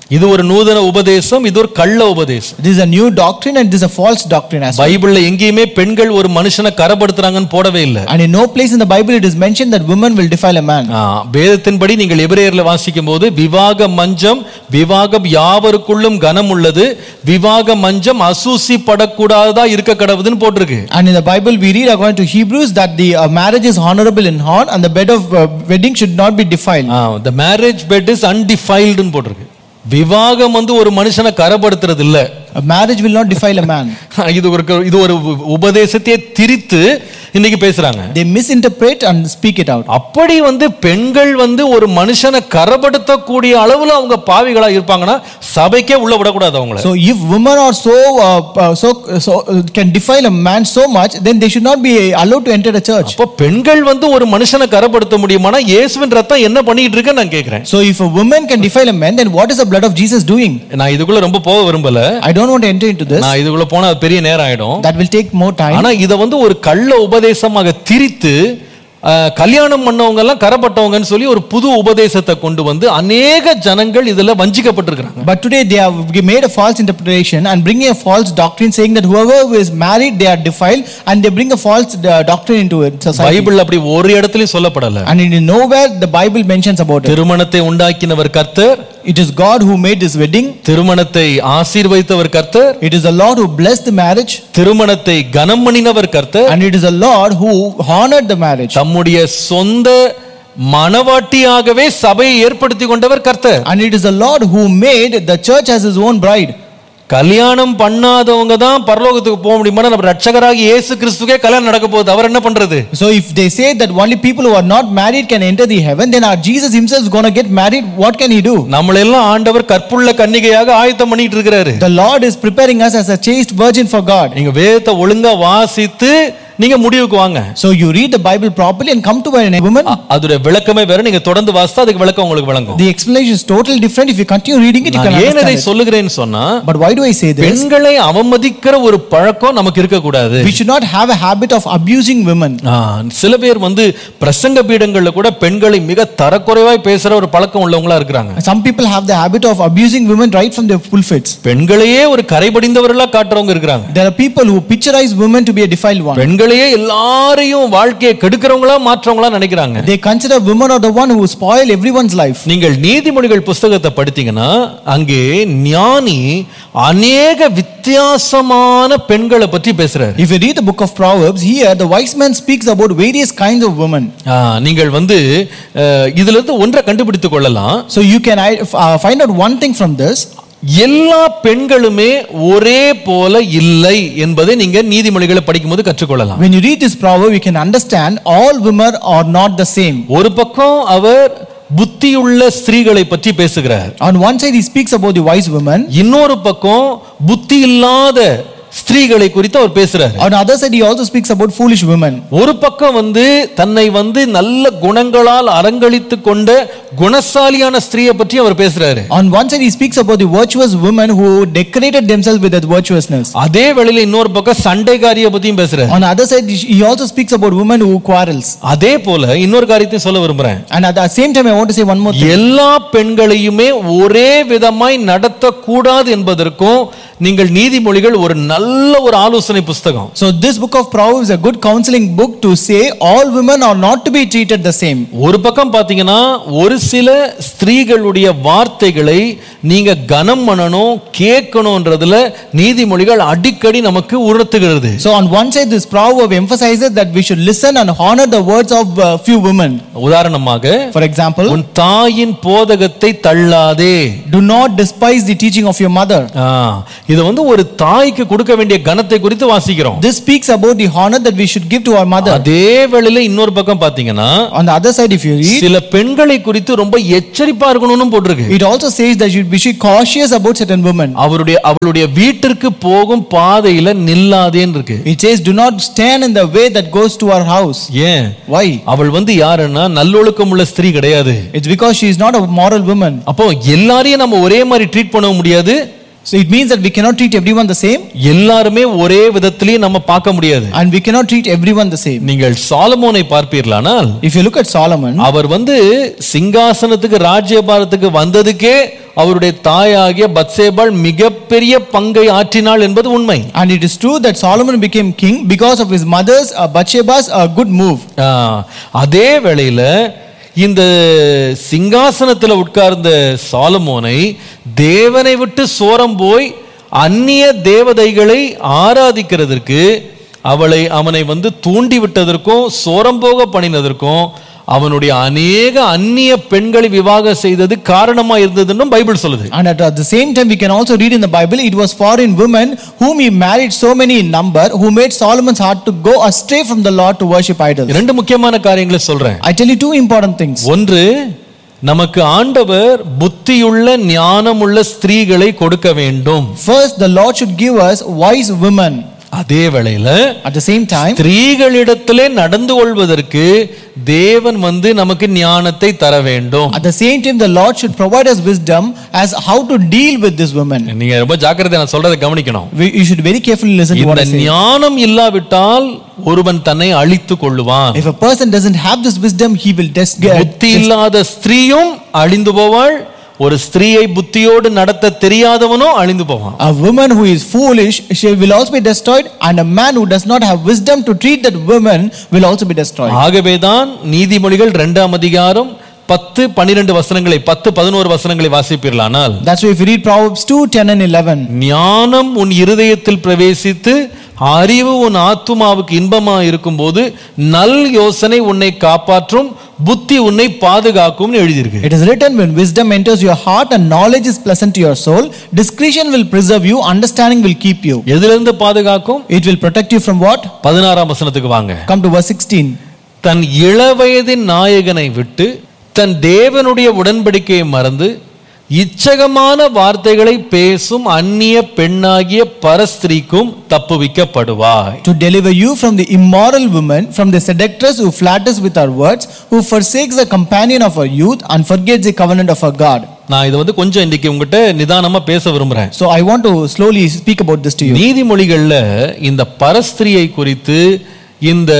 இது ஒரு நூதன உபதேசம் இது ஒரு கள்ள உபதேசம் This is a new doctrine and this is a false doctrine as well. பைபிள்ல எங்கேயுமே பெண்கள் ஒரு மனுஷனை கரப்படுத்துறாங்கன்னு போடவே இல்லை And in no place in the Bible it is mentioned that women will defile a man. ஆ, வேதத்தின்படி நீங்கள் எபிரேயர்ல வாசிக்கும் போது விவாக மஞ்சம் விவாகம் யாவருக்குள்ளும் கனம் உள்ளது விவாக மஞ்சம் அசூசி படக்கூடாததா இருக்க கடவுதுன்னு போட்டிருக்கு And in the Bible we read according to Hebrews that the uh, marriage is honorable in horn and the bed of uh, wedding should not be defiled. The marriage bed is அன்டிஃபைல்டுன்னு போட்டிருக்கு விவாகம் வந்து ஒரு மனுஷனை கரப்படுத்துறது இல்ல A marriage will not defile a man. இது ஒரு இது ஒரு உ- உபதேசத்தையே திரித்து இன்னைக்கு பேசுறாங்க They misinterpret and speak it out. அப்படி வந்து பெண்கள் வந்து ஒரு மனுஷனை கரப்படுத்தக்கூடிய அளவுல அவங்க பாவிகளா இருப்பாங்கன்னா சபைக்கே உள்ள விடக்கூடாது அவங்கள So if women are so uh, uh, so so uh, can defile a man so much, then they should not be allowed to enter the church. அப்போ பெண்கள் வந்து ஒரு மனுஷனை கரப்படுத்த முடியுமானா இயேசுவின் ரத்தம் என்ன பண்ணிட்டு இருக்குன்னு நான் கேட்கிறேன் So if a woman can defile a man, then what is the blood of Jesus doing? நான் இதுக்குள்ள ரொம்ப போக விரும்பல I don't want to enter into this. நான் இதுக்குள்ள போனா அது பெரிய நேரம் ஆயிடும் That will take more time. ஆனா இத வந்து ஒரு கள்ள உபதேசமாக திரித்து அஹ், கல்யாணம் பண்ணவங்க எல்லாம் கரப்பட்டவங்கன்னு சொல்லி ஒரு புது உபதேசத்தை கொண்டு வந்து அநேக ஜனங்கள் இதுல வஞ்சிக்கப்பட்டிருக்கிறாங்க But today they have made a false interpretation and bringing a false doctrine saying that whoever is married they are defiled and they bring a false uh, doctrine into it, society. Bible அப்படி ஒரு இடத்துலயும் சொல்லப்படல And in nowhere the Bible mentions about it. திருமணத்தை உண்டாக்கினவர் கர்த்தர் It is God who made this wedding. திருமணத்தை ஆசீர்வதித்தவர் கர்த்தர் It is the Lord who blessed the marriage. திருமணத்தை கனம் பண்ணினவர் கர்த்தர் And it is the Lord who honored the marriage. தம்முடைய சொந்த மனவாட்டியாகவே சபையை ஏற்படுத்தி கொண்டவர் கர்த்தர் And it is the Lord who made the church as his own bride. கல்யாணம் பண்ணாதவங்க தான் பரலோகத்துக்கு போக முடியுமா நம்ம ரட்சகராகி இயேசு கிறிஸ்துக்கே கல்யாணம் நடக்க போகுது அவர் என்ன பண்றது So if they say that only people who are not married can enter the heaven, then our Jesus himself is going to get married. What can he do? நம்மளெல்லாம் ஆண்டவர் கற்புள்ள கன்னிகையாக ஆயத்தம் பண்ணிட்டு இருக்கிறாரு The Lord is preparing us as a chaste virgin for God. நீங்க வேதத்தை ஒழுங்கா வாசித்து நீங்க முடிவுக்கு வாங்க So you read the Bible properly and come to a woman. அ- அதோட விளக்கமே வேற நீங்க தொடர்ந்து வாசித்தா அதுக்கு விளக்கம் உங்களுக்கு விளங்கும் The explanation is totally different. If you continue reading it, you can நான் ஏன் இதை understand it. சொல்லுகிறேன்னு சொன்னா But why do I say this? பெண்களை அவமதிக்கிற ஒரு பழக்கம் நமக்கு இருக்கக்கூடாது We should not have a habit of abusing women. ஆ, சில பேர் வந்து பிரசங்க பீடங்கள்ல கூட பெண்களை மிக தரக்குறைவாய் பேசுற ஒரு பழக்கம் உள்ளவங்களா இருக்கிறாங்க Some people have the habit of abusing women right from their pulpits. பெண்களையே ஒரு கரைபடிந்தவர்களா காட்டுறவங்க இருக்கிறாங்க There are people who picturize women to be a defiled one. பெண்களையே எல்லாரையும் வாழ்க்கையை கெடுக்கிறவங்களா மாற்றவங்களா நினைக்கிறாங்க They consider women are the one who spoil everyone's life. நீங்கள் நீதிமொழிகள் புஸ்தகத்தை படித்தீங்கன்னா அங்கே ஞானி அநேக வித்தியாசமான பெண்களை பற்றி பேசுறாரு If you read the book of Proverbs, here the wise man speaks about various kinds of women. ஆ, நீங்கள் வந்து அஹ், இதுல இருந்து ஒன்றை கண்டுபிடித்துக் கொள்ளலாம் So you can uh, find out one thing from this. எல்லா பெண்களுமே ஒரே போல இல்லை என்பதை நீங்க நீதிமொழிகளை படிக்கும்போது கற்றுக்கொள்ளலாம் When you read this proverb, you can understand all women are not the same. ஒரு பக்கம் அவர் புத்தியுள்ள ஸ்திரீகளை பற்றி பேசுகிறார் On one side, he speaks about the wise women. இன்னொரு பக்கம் புத்தி இல்லாத ஸ்திரீகளை குறித்து அவர் பேசுறார் On the other side, he also speaks about foolish women. ஒரு பக்கம் வந்து தன்னை வந்து நல்ல குணங்களால் அலங்கழித்து கொண்ட குணசாலியான ஸ்திரீயை பற்றி அவர் பேசுறாரு On one side, he speaks about the virtuous women who decorated themselves with that virtuousness. அதே வேளையில இன்னொரு பக்கம் சண்டைக்காரியை பத்தியும் பேசுறாரு On the other side, he also speaks about women who quarrels. அதே போல இன்னொரு காரியத்தையும் சொல்ல விரும்புறேன் And at the same time, I want to say one more thing. எல்லா பெண்களையுமே ஒரே விதமாய் நடத்தக்கூடாது என்பதற்கும் நீங்கள் நீதிமொழிகள் ஒரு நல்ல ஒரு ஆலோசனை புஸ்தகம் So, this book of Proverbs is a good counseling book to say all women are not to be treated the same. ஒரு பக்கம் பாத்தீங்கன்னா ஒரு சில ஸ்திரீகளுடைய வார்த்தைகளை நீங்க கனம் பண்ணணும் கேட்கணும்ன்றதுல நீதிமொழிகள் அடிக்கடி நமக்கு உணர்த்துகிறது So, on one side, this proverb emphasizes that we should listen and honor the words of uh, few women. உதாரணமாக For example, உன் தாயின் போதகத்தை தள்ளாதே do not despise the teaching of your mother. ஆ, இது வந்து ஒரு தாய்க்கு கொடுக்க வேண்டிய கனத்தை குறித்து வாசிக்கிறோம் This speaks about the honor that we should give to our mother. அதே வேளையில இன்னொரு பக்கம் பாத்தீங்கன்னா On the other side, if you read, சில பெண்களை குறித்து ரொம்ப எச்சரிப்பா இருக்கணும்னு போட்டிருக்கு it also says that you- we should cautious about certain women. அவருடைய அவளுடைய வீட்டிற்கு போகும் பாதையில நில்லாதேன்னு இருக்கு It says, do not stand in the way that goes to our house. ஏன் Why? அவள் வந்து யாருன்னா நல்லொழுக்கம் உள்ள ஸ்திரீ கிடையாது It's because she is not a moral woman. அப்போ எல்லாரையும் நம்ம ஒரே மாதிரி ட்ரீட் பண்ண முடியாது So it means that we cannot treat everyone the same எல்லாருமே ஒரே விதத்திலேயே நம்ம பார்க்க முடியாது and we cannot treat everyone the same. நீங்கள் சாலமோனை பார்ப்பீர்களானால் If you look at Solomon, அவர் வந்து சிங்காசனத்துக்கு ராஜ்யபாரத்துக்கு வந்ததுக்கே அவருடைய தாயாகிய பத்சேபாள் மிகப்பெரிய பங்கை ஆற்றினாள் என்பது உண்மை and it is true that Solomon became king because of his mother's uh, Bathsheba's uh, good move. ஆ, அதே வேளையில இந்த சிங்காசனத்துல உட்கார்ந்த சாலமோனை தேவனை விட்டு சோரம் போய் அந்நிய தேவதைகளை ஆராதிக்கிறதற்கு அவளை அவனை வந்து தூண்டி விட்டதற்கும் சோரம் போக பண்ணினதற்கும் அவனுடைய அநேக அந்நிய பெண்களை விவாகம் செய்தது காரணமா இருந்ததுன்னு பைபிள் சொல்லுது And at, at the same time, we can also read in the Bible, it was foreign women whom he married so many in number, who made Solomon's heart to go astray from the Lord to worship idols. ரெண்டு முக்கியமான காரியங்களை சொல்றேன் I tell you two important things. ஒன்று நமக்கு ஆண்டவர் புத்தியுள்ள ஞானமுள்ள ஸ்திரீகளை கொடுக்க வேண்டும் First, the Lord should give us wise women. அதே வேளையில At the same time, ஸ்திரீகளிடத்திலே நடந்து கொள்வதற்கு தேவன் வந்து நமக்கு ஞானத்தை தர வேண்டும் at the same time, the Lord should provide us wisdom as how to deal with these women. நீங்க ரொம்ப ஜாக்கிரதை நான் சொல்றதை கவனிக்கணும் We, you should very carefully listen to what இந்த I say. ஞானம் இல்லாவிட்டால் ஒருவன் தன்னை அழித்துக் கொள்ளுவான் If a person doesn't have this wisdom, he will just get. புத்தி இல்லாத ஸ்திரீயும் அழிந்து போவாள் ஒரு ஸ்திரீயை புத்தியோடு நடத்த தெரியாதவனும் அழிந்து போவான் A woman who is foolish, she will also be destroyed, and a man who does not have wisdom to treat that woman will also be destroyed. ஆகவேதான் நீதிமொழிகள் இரண்டாம் அதிகாரம் பத்து பன்னிரண்டு வசனங்களை பத்து பதினோரு வசனங்களை வாசிப்பீர்களானால் That's why if you read Proverbs 2 10 and 11, ஞானம் உன் இருதயத்தில் பிரவேசித்து அறிவு உன் ஆத்துமாவுக்கு இன்பமா இருக்கும்போது நல் யோசனை உன்னை காப்பாற்றும் புத்தி உன்னை பாதுகாக்கும் எழுதியிருக்கு it is written, When wisdom enters your heart and knowledge is pleasant to your soul, discretion will preserve you, understanding will keep you. எதிலிருந்து பாதுகாக்கும் It will protect you from what? பதினாறாம் வசனத்துக்கு வாங்க Come to verse 16. தன் இளவயதின் நாயகனை விட்டு தன் தேவனுடைய உடன்படிக்கையை மறந்து இச்சகமான வார்த்தைகளை பேசும் அந்நிய பெண்ணாகிய பரஸ்திரீக்கும் தப்புவிக்கப்படுவாய் To deliver you from the immoral woman, from the seductress who flatters with her words, who forsakes the companion of her youth and forgets the covenant of her God. நான் இதை வந்து கொஞ்சம் இன்னைக்கு உங்ககிட்ட நிதானமா பேச விரும்புறேன் So I want to slowly speak about this to you. நீதிமொழிகள்ல இந்த பரஸ்திரியை குறித்து இந்த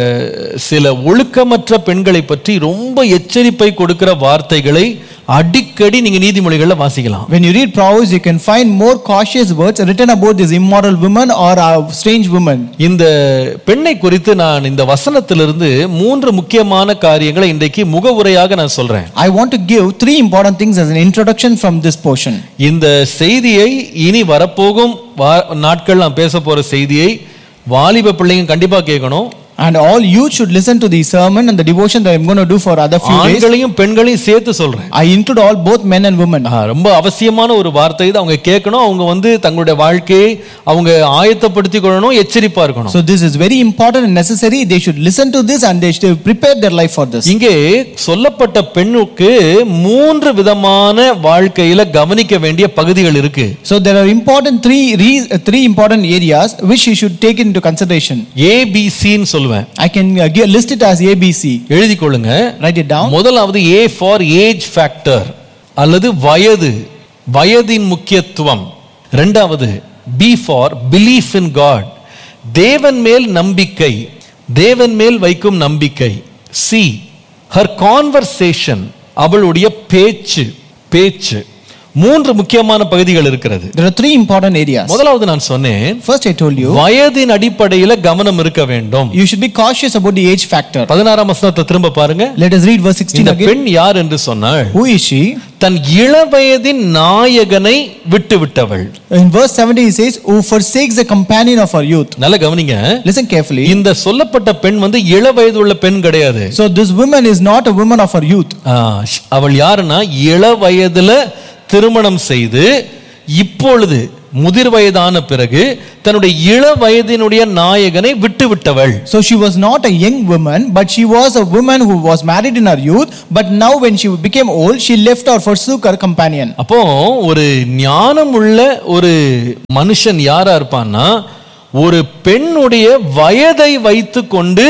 சில ஒழுக்கமற்ற பெண்களை பற்றி ரொம்ப எச்சரிப்பை கொடுக்கிற வார்த்தைகளை அடிக்கடி நீங்க நீதிமொழிகள்ல வாசிக்கலாம் When you read Proverbs, you can find more cautious words written about this immoral woman or a strange woman. இந்த பெண்ணை குறித்து நான் இந்த வசனத்திலிருந்து மூன்று முக்கியமான காரியங்களை இன்றைக்கு முகவுரையாக நான் சொல்றேன் I want to give three important things as an introduction from this portion. இந்த செய்தியை இனி வரப்போகும் வா- நாட்கள் நான் பேச போற செய்தியை வாலிப பிள்ளைங்க கண்டிப்பா கேட்கணும் And all you should listen to the sermon and the devotion that I'm going to do for other few days. ஆண்களையும் பெண்களையும் சேர்த்து சொல்றேன் I include all both men and women. ஆ, ரொம்ப அவசியமான ஒரு வார்த்தை இது அவங்க கேட்கணும் அவங்க வந்து தங்களுடைய வாழ்க்கையை அவங்க ஆயத்தப்படுத்திக் கொள்ளணும் எச்சரிப்பா இருக்கணும் So this is very important and necessary. They should listen to this and they should prepare their life for this. இங்கே சொல்லப்பட்ட பெண்ணுக்கு மூன்று விதமான வாழ்க்கையில கவனிக்க வேண்டிய பகுதிகள் இருக்கு So there are important three re- uh, three important areas which you should take into consideration. ஏபிசின்னு சொல்லுவேன் I can uh, give, list it as ABC. எழுதி கொள்ளுங்க Write it down. முதலாவது ஏ ஃபார் ஏஜ் ஃபேக்டர் அல்லது வயது வயதின் முக்கியத்துவம் ரெண்டாவது B for belief in God தேவன் மேல் நம்பிக்கை தேவன் மேல் வைக்கும் நம்பிக்கை சி ஹர் கான்வர்சேஷன் அவளுடைய பேச்சு பேச்சு மூன்று முக்கியமான பகுதிகள் இருக்கிறது There are three important areas. முதலாவது நான் சொன்னேன் First, I told you வயதின் அடிப்படையில கவனம் இருக்க வேண்டும் you should be cautious about the age factor. பதினாறாம் வசனத்தை திரும்ப பாருங்க Let us read verse 16 இந்த again. பெண் யார் என்று சொன்னாள் Who is she? தன் இளவயதின் நாயகனை விட்டு விட்டவள் In verse 17, he says, Who forsakes the companion of her youth. நல்ல கவனிங்க Listen carefully. இந்த சொல்லப்பட்ட பெண் வந்து இள வயது உள்ள பெண் கிடையாது So, this woman is not a woman of her youth. ஆ, ஷ்- அவள் யாருன்னா இள வயதுல திருமணம் செய்து இப்பொழுது முதிர் வயதான பிறகு தன்னுடைய இள வயதினுடைய நாயகனை விட்டு விட்டவள் So, she was not a young woman, but she was a woman who was married in her youth. But now, when she became old, she left or forsook her companion. அப்போ ஒரு ஞானம் உள்ள ஒரு மனுஷன் யாரா இருப்பான்னா ஒரு பெண்ணுடைய வயதை வைத்து கொண்டு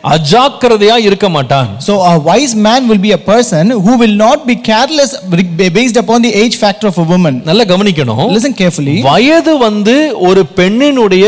அஜாக்கிரதையா இருக்க மாட்டான் So a wise man will be a person who will not be careless based upon the age factor of a woman. நல்லா கவனிக்கணும் Listen carefully. வயது வந்து ஒரு பெண்ணினுடைய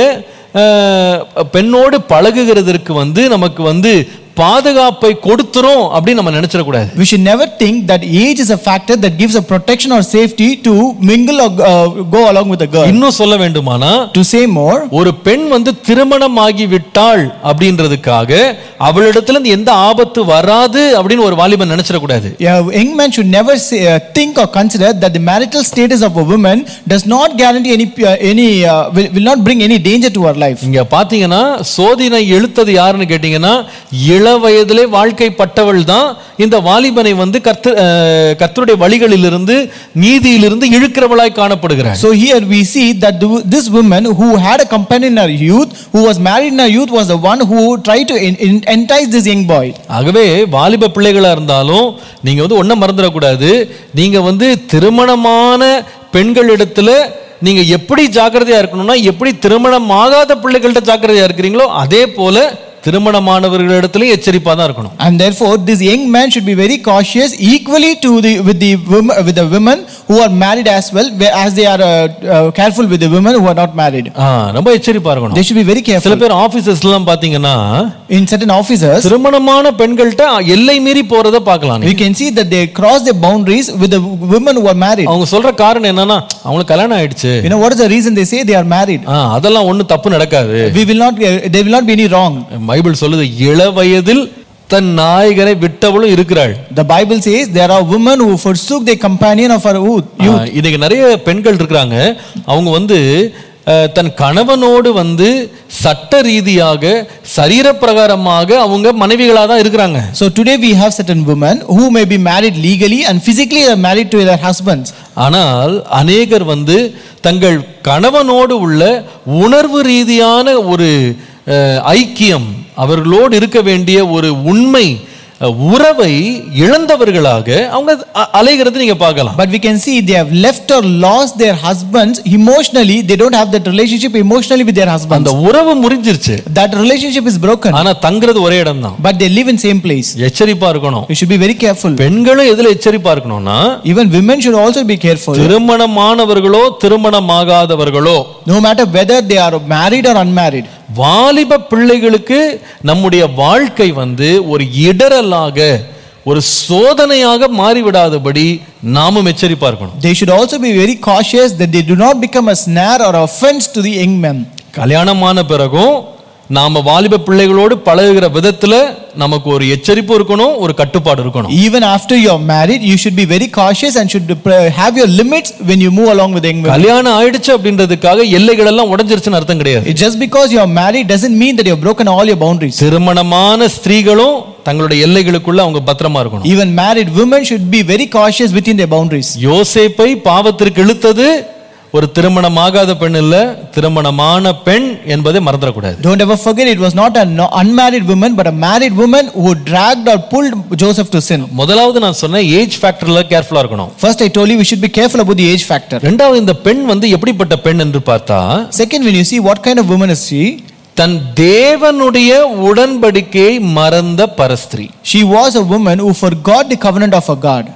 அஹ், பெண்ணோடு பழகுகிறதற்கு வந்து நமக்கு வந்து பாதுகாப்பை கொடுத்துரும் அப்படின்னு நம்ம நினைச்சிடக்கூடாது We should never think that age is a factor that gives a protection or safety to mingle or uh, go along with a girl. இன்னும் சொல்ல வேண்டுமானா To say more, ஒரு பெண் வந்து திருமணமாகி விட்டாள் அப்படின்றதுக்காக அவளிடத்துல இருந்து எந்த ஆபத்து வராது அப்படின்னு ஒரு வாலிபன் நினைச்சிடக்கூடாது a young man should never say, uh, think or consider that the marital status of a woman does not guarantee any uh, any uh, will, will not bring any danger to her life. இங்க பாத்தீங்கன்னா சோதினை இழுத்தது யாருன்னு கேட்டீங்கன்னா இள வயதிலே வாழ்க்கைப்பட்டவள் தான் இந்த வாலிபனை வந்து கர்த்த அஹ், கர்த்தருடைய வழிகளிலிருந்து நீதியிலிருந்து இழுக்கிறவளாய் காணப்படுகிறாள் So here we see that the, this woman who had a companion in her youth, who was married in her youth, was the one who tried to en- en- entice this young boy. ஆகவே வாலிப பிள்ளைகளா இருந்தாலும் நீங்க வந்து ஒன்றும் மறந்துடக்கூடாது நீங்க வந்து திருமணமான பெண்களிடத்துல நீங்க எப்படி ஜாக்கிரதையா இருக்கணும்னா எப்படி திருமணம் ஆகாத பிள்ளைகள்கிட்ட ஜாக்கிரதையா இருக்கிறீங்களோ அதே போல திருமணமானவர்களிடத்திலையும் எச்சரிப்பா தான் இருக்கணும் And therefore, this young man should be very cautious, equally to the with the women, with the women who are married as well, where- as they are uh, uh, careful with the women who are not married. ஆ, ரொம்ப எச்சரிப்பா இருக்கணும் They should be very சில careful. பேர் offices எல்லாம் பாத்தீங்கன்னா In certain offices, திருமணமான பெண்கள்கிட்ட எல்லை மீறி போறத பார்க்கலாம் we நீங்க. can see that they cross the boundaries with the women who are married. அவங்க சொல்ற காரணம் என்னன்னா அவங்களுக்கு கல்யாணம் ஆயிடுச்சு You know what is the reason they say they are married? ஆ, அதெல்லாம் ஒண்ணும் தப்பு நடக்காது We will not. Uh, there will not be any wrong. Bible சொல்லுது இள வயதில் தன் நாயகனை விட்டவளும் இருக்கிறாள் The Bible says there are women who forsook their companion of her youth. ஆ, இன்னைக்கு நிறைய பெண்கள் இருக்கிறாங்க அவங்க வந்து அஹ், தன் கணவனோடு வந்து சட்ட ரீதியாக சரீர பிரகாரமாக அவங்க மனைவிகளாக தான் இருக்கிறாங்க So today we have certain women who may be married legally and physically are married to their husbands. ஆனால் அநேகர் வந்து தங்கள் கணவனோடு உள்ள உணர்வு ரீதியான ஒரு அஹ், ஐக்கியம் அவர்களோடு இருக்க வேண்டிய ஒரு உண்மை அஹ், உறவை இழந்தவர்களாக அவங்க அ- அலைகிறது நீங்க பார்க்கலாம் But we can see they have left or lost their husbands emotionally. They don't have that relationship emotionally with their husbands. அந்த உறவு முறிஞ்சிருச்சு That relationship is broken. ஆனா தங்குறது ஒரே இடம் தான் But they live in same place. எச்சரிப்பா இருக்கணும் You should be very careful. பெண்களும் எதுல எச்சரிப்பா இருக்கணும்னா Even women should also be careful. திருமணமானவர்களோ திருமணமாகாதவர்களோ No matter whether they are married or unmarried. வாலிப பிள்ளைகளுக்கு நம்முடைய வாழ்க்கை வந்து ஒரு இடரலாக ஒரு சோதனையாக மாறிவிடாதபடி நாமும் எச்சரிப்பா இருக்கணும் They should also be very cautious that they do not become a snare or offense to the young men. கல்யாணமான பிறகும் நாம வாலிப பிள்ளைகளோடு பழகுகிற விதத்துல நமக்கு ஒரு எச்சரிப்பு இருக்கணும் ஒரு கட்டுப்பாடு இருக்கணும் Even after you are married, you should be very cautious and should uh, have your limits when you move along with young women. கல்யாணம் ஆயிடுச்சு அப்படின்றதுக்காக எல்லைகள் எல்லாம் உடைஞ்சிருச்சுன்னு அர்த்தம் கிடையாது It's Just because you are married doesn't mean that you have broken all your boundaries. திருமணமான ஸ்திரீகளும் தங்களுடைய எல்லைகளுக்குள்ள அவங்க பத்திரமா இருக்கணும் Even married women should be very cautious within their boundaries. யோசேப்பை பாவத்திற்கு இழுத்தது ஒரு திருமணமாகாத பெண் இல்ல திருமணமான பெண் என்பதை மறந்துடக்கூடாது Don't ever forget it was not an unmarried woman but a married woman who dragged or pulled Joseph to sin. முதலாவது நான் சொன்னேன் ஏஜ் ஃபேக்டர்ல கேர்ஃபுல்லா இருக்கணும் First, I told you we should be careful about the age factor. ரெண்டாவது இந்த பெண் வந்து எப்படிப்பட்ட பெண் என்று பார்த்தா Second, when you see what kind of woman is she, தன் தேவனுடைய உடன்படிக்கையை மறந்த பரஸ்திரி she was a woman who forgot the covenant of her God.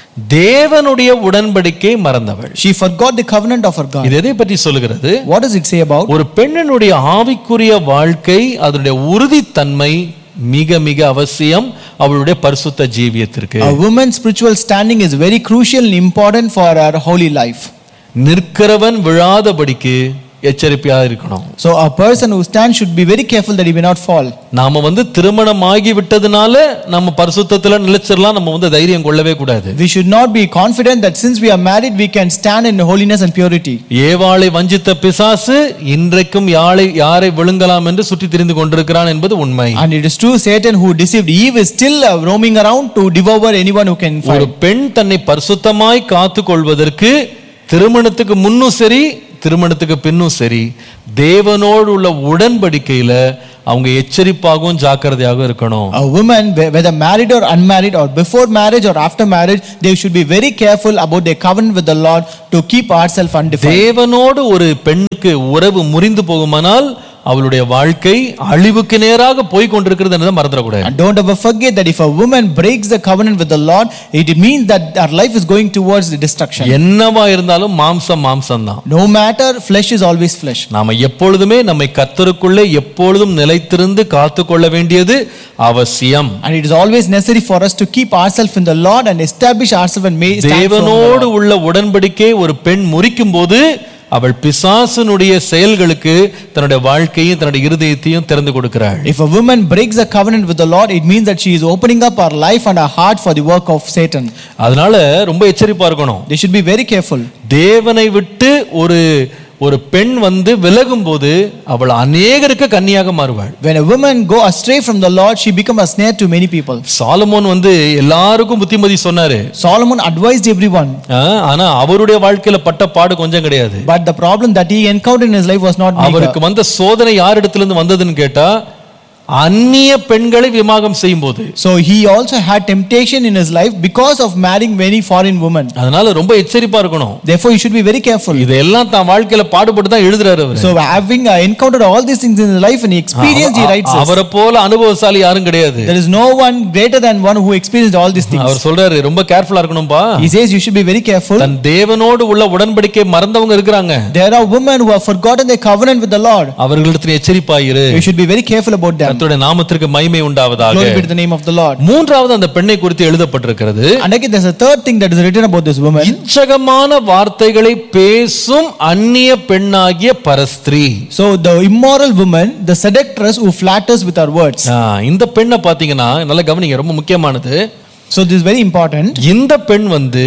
தேவனுடைய உடன்படிக்கை மறந்தவள் She forgot the covenant of her God. இது எதை பற்றி சொல்லுகிறது What does it say about? ஒரு பெண்ணினுடைய ஆவிக்குரிய வாழ்க்கை அதனுடைய உறுதித்தன்மை மிக மிக அவசியம் அவளுடைய பரிசுத்த ஜீவியத்திற்கு A woman's spiritual standing is very crucial and important for her holy life. நிற்கிறவன் விழாதபடிக்கு எச்சரிக்கையா இருக்கணும் So a person who stands should be very careful that he may not fall. நாம வந்து திருமணம் ஆகி விட்டதுனால நம்ம பரிசுத்தத்துல நிலைச்சிடலாம் நம்ம வந்து தைரியம் கொள்ளவே கூடாது We should not be confident that since we are married, we can stand in holiness and purity. ஏவாளை வஞ்சித்த பிசாசு இன்றைக்கும் யாழை யாரை விழுங்கலாம் என்று சுற்றி திரிந்து கொண்டிருக்கிறான் என்பது உண்மை And it is true, Satan who deceived Eve is still uh, roaming around to devour anyone who can ஒரு find. பெண் தன்னை பரிசுத்தமாய் காத்து கொள்வதற்கு திருமணத்துக்கு முன்னும் சரி திருமணத்துக்கு பின்னும் சரி தேவனோடு உள்ள உடன்படிக்கையில அவங்க எச்சரிப்பாகவும் ஜாக்கிரதையாகவும் இருக்கணும் A woman, whe- whether married or unmarried, or before marriage or after marriage, they should be very careful about their covenant with the Lord to keep ourselves undefiled. தேவனோடு ஒரு பெண்ணுக்கு உறவு முறிந்து போகுமானால் அவளுடைய வாழ்க்கை அழிவுக்கு நேராக போய் கொண்டிருக்கிறது என்று மறந்துடக்கூடாது And don't ever forget that if a woman breaks the covenant with the Lord, it means that her life is going towards the destruction. என்னவா இருந்தாலும் மாம்சம் மாம்சம் தான் No matter, flesh is always flesh. நாம எப்பொழுதுமே நம்மை கத்தருக்குள்ளே எப்பொழுதும் நிலைத்திருந்து காத்துக்கொள்ள வேண்டியது அவசியம் And it is always necessary for us to keep ourselves in the Lord and establish ourselves and may stand firm in the தேவனோடு Lord. உள்ள உடன்படிக்கை ஒரு பெண் முறிக்கும் போது அவள் பிசாசனுடைய செயல்களுக்கு தன்னுடைய வாழ்க்கையும் தன்னுடைய இருதயத்தையும் திறந்து கொடுக்கிறாள் If a woman breaks the covenant with the Lord, it means that she is opening up her life and her heart for the work of Satan. அதனால ரொம்ப எச்சரிப்பா இருக்கணும் They should be very careful. தேவனை விட்டு ஒரு ஒரு பெண் வந்து விலகும் போது அவள் அநேகருக்கு கன்னியாக மாறுவாள் When a woman go astray from the Lord, she become a snare to many people. Solomon வந்து எல்லாருக்கும் புத்திமதி சொன்னாரு Solomon advised everyone, ஆ, ஆனா அவருடைய வாழ்க்கையில பட்ட பாடு கொஞ்சம் கிடையாது but the problem that he encountered in his life was not meager. அவருக்கு வந்த சோதனை யார் இடத்துல இருந்து வந்ததுன்னு கேட்டா அந்நிய பெண்களை விமாகம் செய்யும் போது So he also had temptation in his life because of marrying many foreign women. அதனால ரொம்ப எச்சரிப்பா இருக்கணும் Therefore, you should be very careful. இதெல்லாம் தான் வாழ்க்கையில பாடுபட்டு தான் எழுதுறாரு அவரு So having uh, encountered all these things in his life and he experienced, he writes this. அவரை போல அனுபவசாலி யாரும் கிடையாது There is no one greater than one who experienced all these things. அவர் சொல்றாரு ரொம்ப கேர்ஃபுல்லா இருக்கணும்பா He says you should be very careful. தன் தேவனோடு உள்ள உடன்படிக்கை மறந்தவங்க இருக்கிறாங்க There are women who have forgotten their covenant with the Lord. அவர்களிடத்தில் எச்சரிப்பாயிரு You should be very careful about them. கர்த்தருடைய நாமத்திற்கு மகிமை உண்டாவதாக Glory be to the name of the Lord. மூன்றாவது அந்த பெண்ணை குறித்து எழுதப்பட்டிருக்கிறது And again, there's a third thing that is written about this woman. இச்சகமான வார்த்தைகளை பேசும் அந்நிய பெண்ணாகிய பரஸ்திரீ So the immoral woman, the seductress who flatters with her words. ஆ, இந்த பெண்ணை பாத்தீங்கன்னா நல்ல கவனிங்க ரொம்ப முக்கியமானது So this is very important. இந்த பெண் வந்து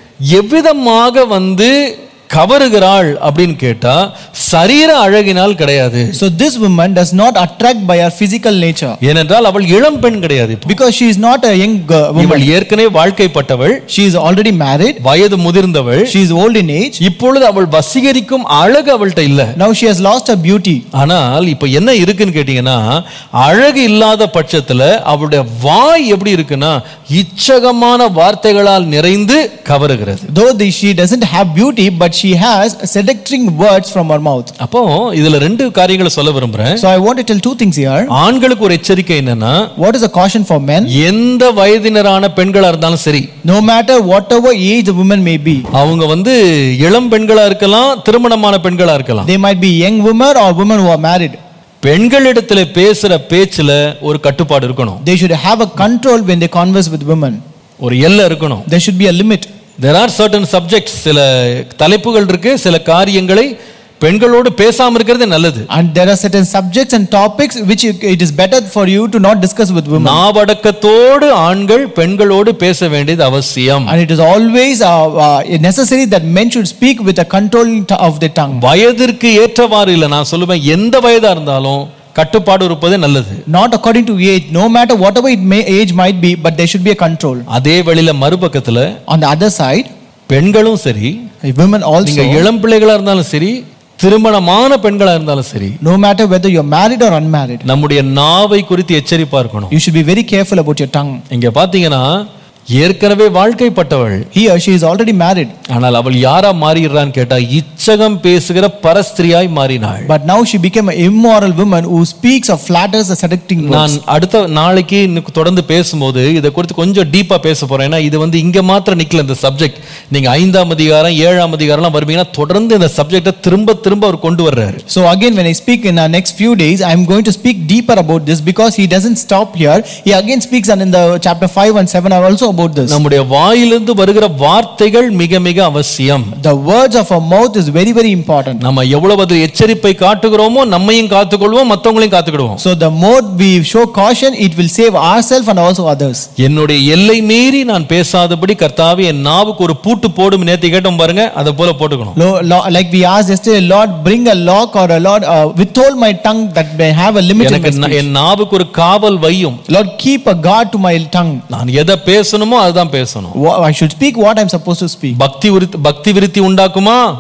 எவ்விதமாக வந்து கவருகிறாள் அப்படின்னு கேட்டா சரீர அழகினால் கிடையாது So this woman does not attract by her physical nature. ஏனென்றால் அவள் இளம் பெண் கிடையாது இப்போ. Because she is not a young uh, இவள் woman. ஏற்கனவே வாழ்க்கைப்பட்டவள் She is already married. வயது முதிர்ந்தவள் She is old in age. இப்பொழுது அவள் வசீகரிக்கும் அழகு அவள்கிட்ட இல்ல Now she has lost her beauty. ஆனால் இப்ப என்ன இருக்குன்னு கேட்டீங்கன்னா அழகு இல்லாத பட்சத்துல அவளுடைய வாய் எப்படி இருக்குன்னா இச்சகமான வார்த்தைகளால் நிறைந்து கவருகிறது Though the, she doesn't have beauty, but she has seducing words from her mouth. அப்போ இதுல ரெண்டு காரியங்களை சொல்ல விரும்புறேன் So I want to tell two things here. ஆண்களுக்கு ஒரு எச்சரிக்கை என்னன்னா What is a caution for men? எந்த வயதினரான பெண்களா இருந்தாலும் சரி No matter whatever age the woman may be, அவங்க வந்து இளம் பெண்களா இருக்கலாம் திருமணமான பெண்களா இருக்கலாம் they might be young women or women who are married. பெண்களிடத்துல பேசுற பேச்சுல ஒரு கட்டுப்பாடு இருக்கணும் They should have a control when they converse with women. ஒரு எல்லை இருக்கணும் There should be a limit. There are certain subjects சில தலைப்புகள் இருக்கு சில காரியங்களை பெண்களோடு பேசாம இருக்கிறது நல்லது And there are certain subjects and topics which you- it is better for you to not discuss with women. நாவடக்கத்தோடு ஆண்கள் பெண்களோடு பேச வேண்டியது அவசியம் And it is always uh, uh, necessary that men should speak with a control t- of their tongue. வயதிற்கு ஏற்றவாறு இல்லை நான் சொல்லுவேன் எந்த வயதா இருந்தாலும் கட்டுப்பாடு இருப்பதே நல்லது Not according to age, no matter whatever it may, age might be, but there should be a control. அதே வழியில மறுபக்கத்துல On the other side, பெண்களும் சரி women நீங்க also, இளம் பிள்ளைகளா இருந்தாலும் சரி திருமணமான பெண்களா இருந்தாலும் சரி no matter whether you're married or unmarried, நம்முடைய நாவை குறித்து எச்சரிப்பா இருக்கணும் you should be very careful about your tongue. இங்க பாத்தீங்கன்னா ஏற்கனவே வாழ்க்கைப்பட்டவள் Here, she is already married, ஆனால் அவள் யாரா மாறிடுறான்னு கேட்டா இச்சகம் பேசுகிற பரஸ்திரியாய் மாறினாள் but now she became an immoral woman who speaks or flatters the seducing நான் words. அடுத்த நாளைக்கு இன்னும் தொடர்ந்து பேசும்போது இதை குறித்து கொஞ்சம் டீப்பா பேச போறேன் ஏன்னா இது வந்து இங்க மாத்திரம் நிக்கல இந்த சப்ஜெக்ட் நீங்க ஐந்தாம் அதிகாரம் ஏழாம் அதிகாரம்லாம் வருவீங்கன்னா தொடர்ந்து இந்த சப்ஜெக்டை திரும்ப திரும்ப அவர் கொண்டு வர்றாரு So again, when I speak in our next few days, I am going to speak deeper about this because he doesn't stop here. He again speaks and in the chapter 5 and 7 are also about this. நம்முடைய வாயிலிருந்து வருகிற வார்த்தைகள் மிக மிக அவசியம் The words of our mouth is very, very important. நம்ம எவ்வளவு அதில் எச்சரிப்பை காட்டுகிறோமோ நம்மையும் காத்துக்கொள்வோம் மற்றவங்களையும் காத்துக்கிடுவோம் So the more we show caution, it will save ourselves and also others. என்னுடைய எல்லை மீறி நான் பேசாதபடி கர்த்தாவே என் நாவுக்கு ஒரு பூட்டு போடும் நேத்து கேட்டோம் பாருங்க அதை போல போட்டுக்கணும் Lo- lo- Like we asked yesterday, Lord, bring a lock or a Lord, uh, withhold my tongue that may have a limit in எனக்கு my ந- speech. என் நாவுக்கு ஒரு காவல் வையும் Lord, keep a guard to my tongue. நான் எதை பேசணுமோ அதுதான் பேசணும் Wha- I should speak what I'm supposed to speak. பக்தி விருத்தி பக்தி விருத்தி உண்டாக்குமா அதை பேசணும்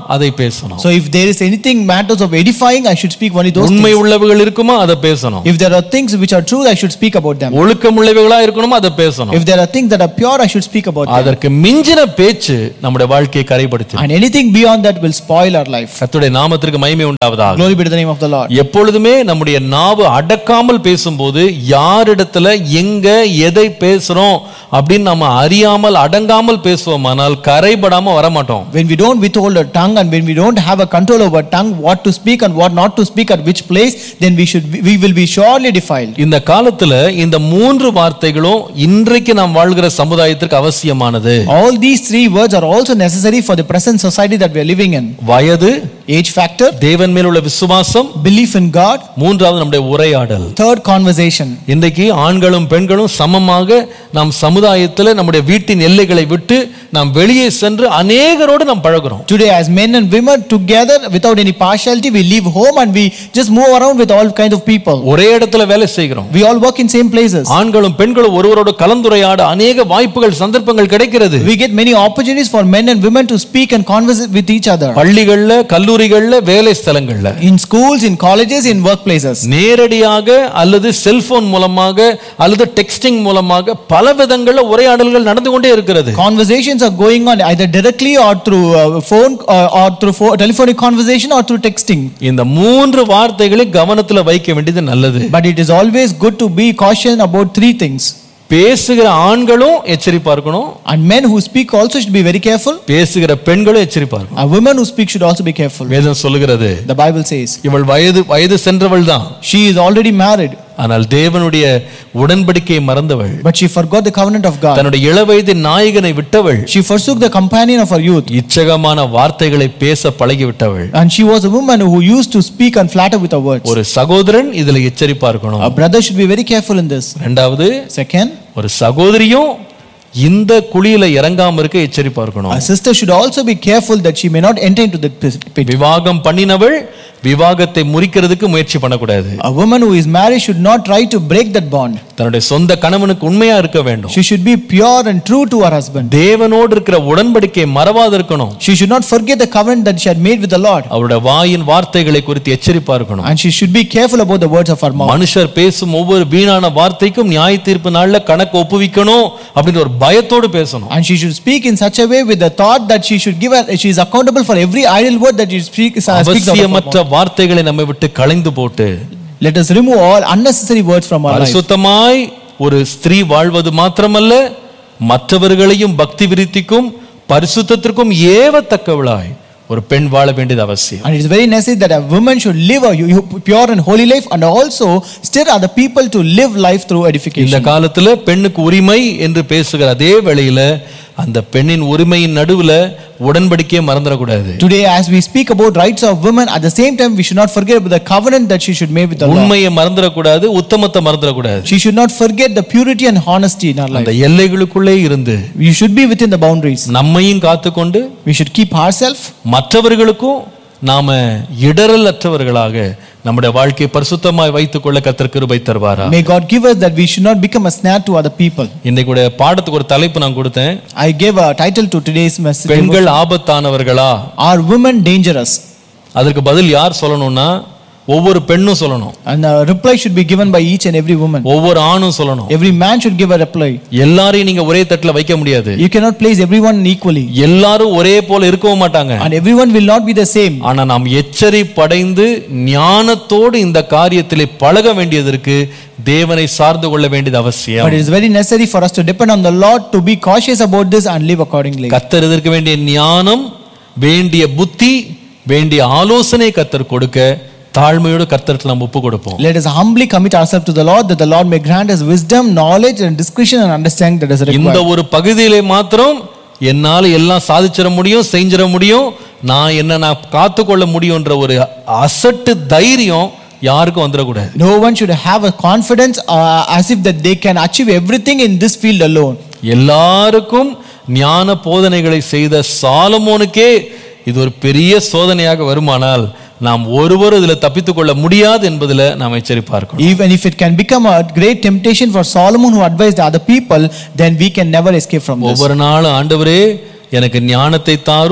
பேசணும் So if there is anything matters of edifying, I should speak only those உண்மை things. உள்ளவைகள் இருக்குமா அதை பேசணும் If there are things which are true, I should speak about them. ஒழுக்கம் உள்ளவைகளா இருக்கணுமா அதை பேசணும் If there are things that are pure, I should speak about them. அதற்கு மிஞ்சின பேச்சு நம்முடைய வாழ்க்கையை கரைப்படுத்தும் And anything beyond that will spoil our life. கர்த்தருடைய நாமத்திற்கு மகிமை உண்டாவதாக Glory be to the name of the Lord. எப்பொழுதுமே நம்முடைய நாவு அடக்காமல் பேசும்போது யாரிடத்துல எங்க எதை பேசுறோம் அப்படின்னு நம்ம அறியாமல் அடங்காமல் பேசுவோமானால் கரைபடாம வரமாட்டோம் When we don't withhold our tongue and when we don't have a control over tongue, what to speak and what not to speak at which place, then we should we will be surely defiled. இந்த காலத்துல இந்த மூன்று வார்த்தைகளும் இன்றைக்கு நாம் வாழ்கிற சமுதாயத்திற்கு அவசியமானது All these three words are also necessary for the present society that we are living in. வயது Age factor, தேவன் மேல் உள்ள விசுவாசம் belief in God, மூன்றாவது நம்முடைய உரையாடல் third conversation. இன்றைக்கு ஆண்களும் பெண்களும் சமமாக நாம் சமுதாயத்தில் நம்முடைய வீட்டின் எல்லைகளை விட்டு நாம் வெளியே சென்று அநேகரோடு நாம் பழகுறோம் Today, as men and women together without any partiality, we leave home and we just move around with all kinds of people. ஒரே இடத்துல வேலை செய்கிறோம் We all work in same places. ஆண்களும் பெண்களும் ஒருவரோடு கலந்துரையாட அநேக வாய்ப்புகள் சந்தர்ப்பங்கள் கிடைக்கிறது We get many opportunities for men and women to speak and converse with each other. பள்ளிகள்ல கல்லூரிகள்ல வேலை ஸ்தலங்கள்ல In schools, in colleges, in workplaces. நேரடியாக அல்லது செல்போன் மூலமாக அல்லது டெக்ஸ்டிங் மூலமாக பல விதங்கள்ல உரையாடல்கள் நடந்து கொண்டே இருக்கிறது Conversations are going on either directly or through uh, phone uh, or through pho- telephonic conversation or through texting. இந்த மூன்று வார்த்தைகளை கவனத்துல வைக்க வேண்டியது நல்லது But it is always good to be cautious about three things. பேசுகிற ஆண்களும் எச்சரிப்பா இருக்கணும் And men who speak also should be very careful. பேசுகிற பெண்களும் எச்சரிப்பா இருக்கணும் And women who speak should also be careful. வேதம் சொல்லுகிறது The Bible says இவள் வயது வயது சென்றவள் தான் she is already married, ஆனால் தேவனுடைய உடன்படிக்கையை மறந்தவள் but she forgot the covenant of God. தன்னுடைய இளவயதின் நாயகனை விட்டவள் She forsook the companion of her youth. இச்சகமான வார்த்தைகளை பேச பழகிவிட்டவள் And she was a woman who used to speak and flatter with her words. ஒரு சகோதரன் இதுல எச்சரிப்பா இருக்கணும் A brother should be very careful in this. ரெண்டாவது Second, ஒரு சகோதரியும் இந்த குழியில இறங்காம இருக்க எச்சரிப்பா இருக்கணும் a sister should also be careful that she may not enter into the pit. விவாகம் பண்ணினவள் விவாகத்தை முறிக்கிறதுக்கு முயற்சி பண்ணக்கூடாது A woman who is married should not try to break that bond. தன்னுடைய சொந்த கணவனுக்கு உண்மையா இருக்க வேண்டும் She should be pure and true to her husband. தேவனோடு இருக்கிற உடன்படிக்கையை மறவாது இருக்கணும் She should not forget the covenant that she had made with the Lord. அவருடைய வாயின் வார்த்தைகளை குறித்து எச்சரிப்பா இருக்கணும் And she should be careful about the words of her mouth. மனுஷர் பேசும் ஒவ்வொரு வீணான வார்த்தைக்கும் நியாய தீர்ப்பு நாள்ல கணக்கு ஒப்புவிக்கணும் அப்படின்னு ஒரு பயத்தோடு பேசணும் And she should speak in such a way with the thought that she should give her, she is accountable for every idle word that she speaks. uh, speaks out of her mouth. அவசியமற்ற வார்த்தைகளை நம்மை விட்டு களைந்து போட்டு Let us remove all unnecessary words from our life. பரிசுத்தமாய் ஒரு ஸ்திரீ வாழ்வது மாத்திரமல்ல மற்றவர்களையும் பக்தி விருத்திக்கும் பரிசுத்தத்திற்கும் ஏவத்தக்கவளாய் ஒரு பெண் வாழ வேண்டியது அவசியம் And it is very necessary that a woman should live a hu- hu- pure and holy life and also stir other people to live life through இந்த edification. காலத்துல பெண்ணுக்கு உரிமை என்று பேசுகிற அதே வேளையில அந்த பெண்ணின் உரிமையின் நடுவுல உடன்படிக்கையை மறந்துடக்கூடாது Today, as we speak about rights of women, at the same time, we should not forget about the covenant that she should make with the Lord. உண்மையை மறந்துடக்கூடாது உத்தமத்தை மறந்துடக்கூடாது She should not forget the purity and honesty in her life. அந்த எல்லைகளுக்குள்ளே இருந்து We should be within the boundaries. நம்மையும் காத்துக்கொண்டு We should keep ourselves மற்றவர்களுக்கும் நாம இடரல் அற்றவர்களாக நம்முடைய வாழ்க்கையை பரிசுத்தமாய் வைத்துக் கொள்ள கத்தர் கிருபை தருவாரா May God give us that we should not become a snare to other people. இன்னைக்கு உடைய பாடத்துக்கு ஒரு தலைப்பு நான் கொடுத்தேன் I gave a title to today's message. பெண்கள் ஆபத்தானவர்களா Are women dangerous? அதற்கு பதில் யார் சொல்லணும்னா ஒவ்வொரு பெண்ணும் சொல்லணும் And a reply should be given by each and every woman. ஒவ்வொரு ஆணும் சொல்லணும் Every man should give a reply. எல்லாரையும் நீங்க ஒரே தட்டுல வைக்க முடியாது You cannot place everyone equally. எல்லாரும் ஒரே போல இருக்கவும் மாட்டாங்க And everyone will not be the same. ஆனா நாம் எச்சரிப்படைந்து ஞானத்தோடு இந்த காரியத்திலே பழக வேண்டியதற்கு தேவனை சார்ந்து கொள்ள வேண்டியது But அவசியம் it is very necessary for us to depend on the Lord to be cautious about this and live accordingly. கத்தர் இதற்கு வேண்டிய ஞானம் வேண்டிய புத்தி வேண்டிய ஆலோசனை கத்தர் கொடுக்க தாழ்மையோடு கத்தருக்கு நாம் ஒப்பு கொடுப்போம் Let us humbly commit ourselves to the Lord that the Lord may grant us wisdom, knowledge, and discretion and understanding that is இந்த required. ஒரு பகுதியிலே மாத்திரம் என்னால எல்லாம் சாதிச்சிட முடியும் செஞ்சிட முடியும் நான் என்ன நான் காத்துக்கொள்ள முடியும்ன்ற ஒரு அசட்டு தைரியம் யாருக்கும் வந்துடக்கூடாது No one should have a confidence uh, as if that they can achieve everything in this field alone. எல்லாருக்கும் ஞான போதனைகளை செய்த சாலமோனுக்கே இது ஒரு பெரிய சோதனையாக வருமானால் நாம் ஒருவரும் இதுல தப்பித்துக் கொள்ள முடியாது என்பதுல நாம் எச்சரிப்பார்க்கணும் Even if it can become a great temptation for Solomon who advised other people, then we can never escape from this. ஒவ்வொரு நாளும் ஆண்டவரே எனக்கு ஞானத்தை தாரும்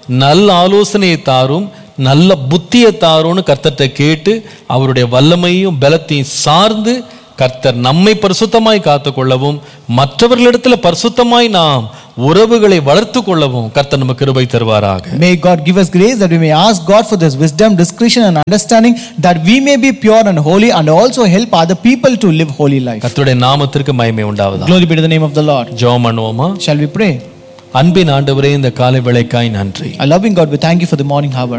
நல்ல ஆலோசனையை தாரும் நல்ல புத்தியை தாரும்னு கர்த்தர்ட்ட கேட்டு அவருடைய வல்லமையும் பலத்தையும் சார்ந்து கர்த்தர் நம்மை பரிசுத்தமாய் காத்துக்கொள்ளவும் மற்றவர்களிடத்துல பரிசுத்தமாய் நாம் உறவுகளை வளர்த்து கொள்ளவும் கர்த்தர் நமக்கு கிருபை தருவாராக May God give us grace that we may ask God for this wisdom, discretion, and understanding that we may be pure and holy and also help other people to live holy life. கர்த்தருடைய நாமத்திற்கு மகிமை உண்டாவதா Glory be to the name of the Lord. ஜெபம் பண்ணுவோமா Shall we pray? அன்பின் ஆண்டவரே இந்த காலை வேளைக்காய் நன்றி Our loving God, we thank you for the morning hour.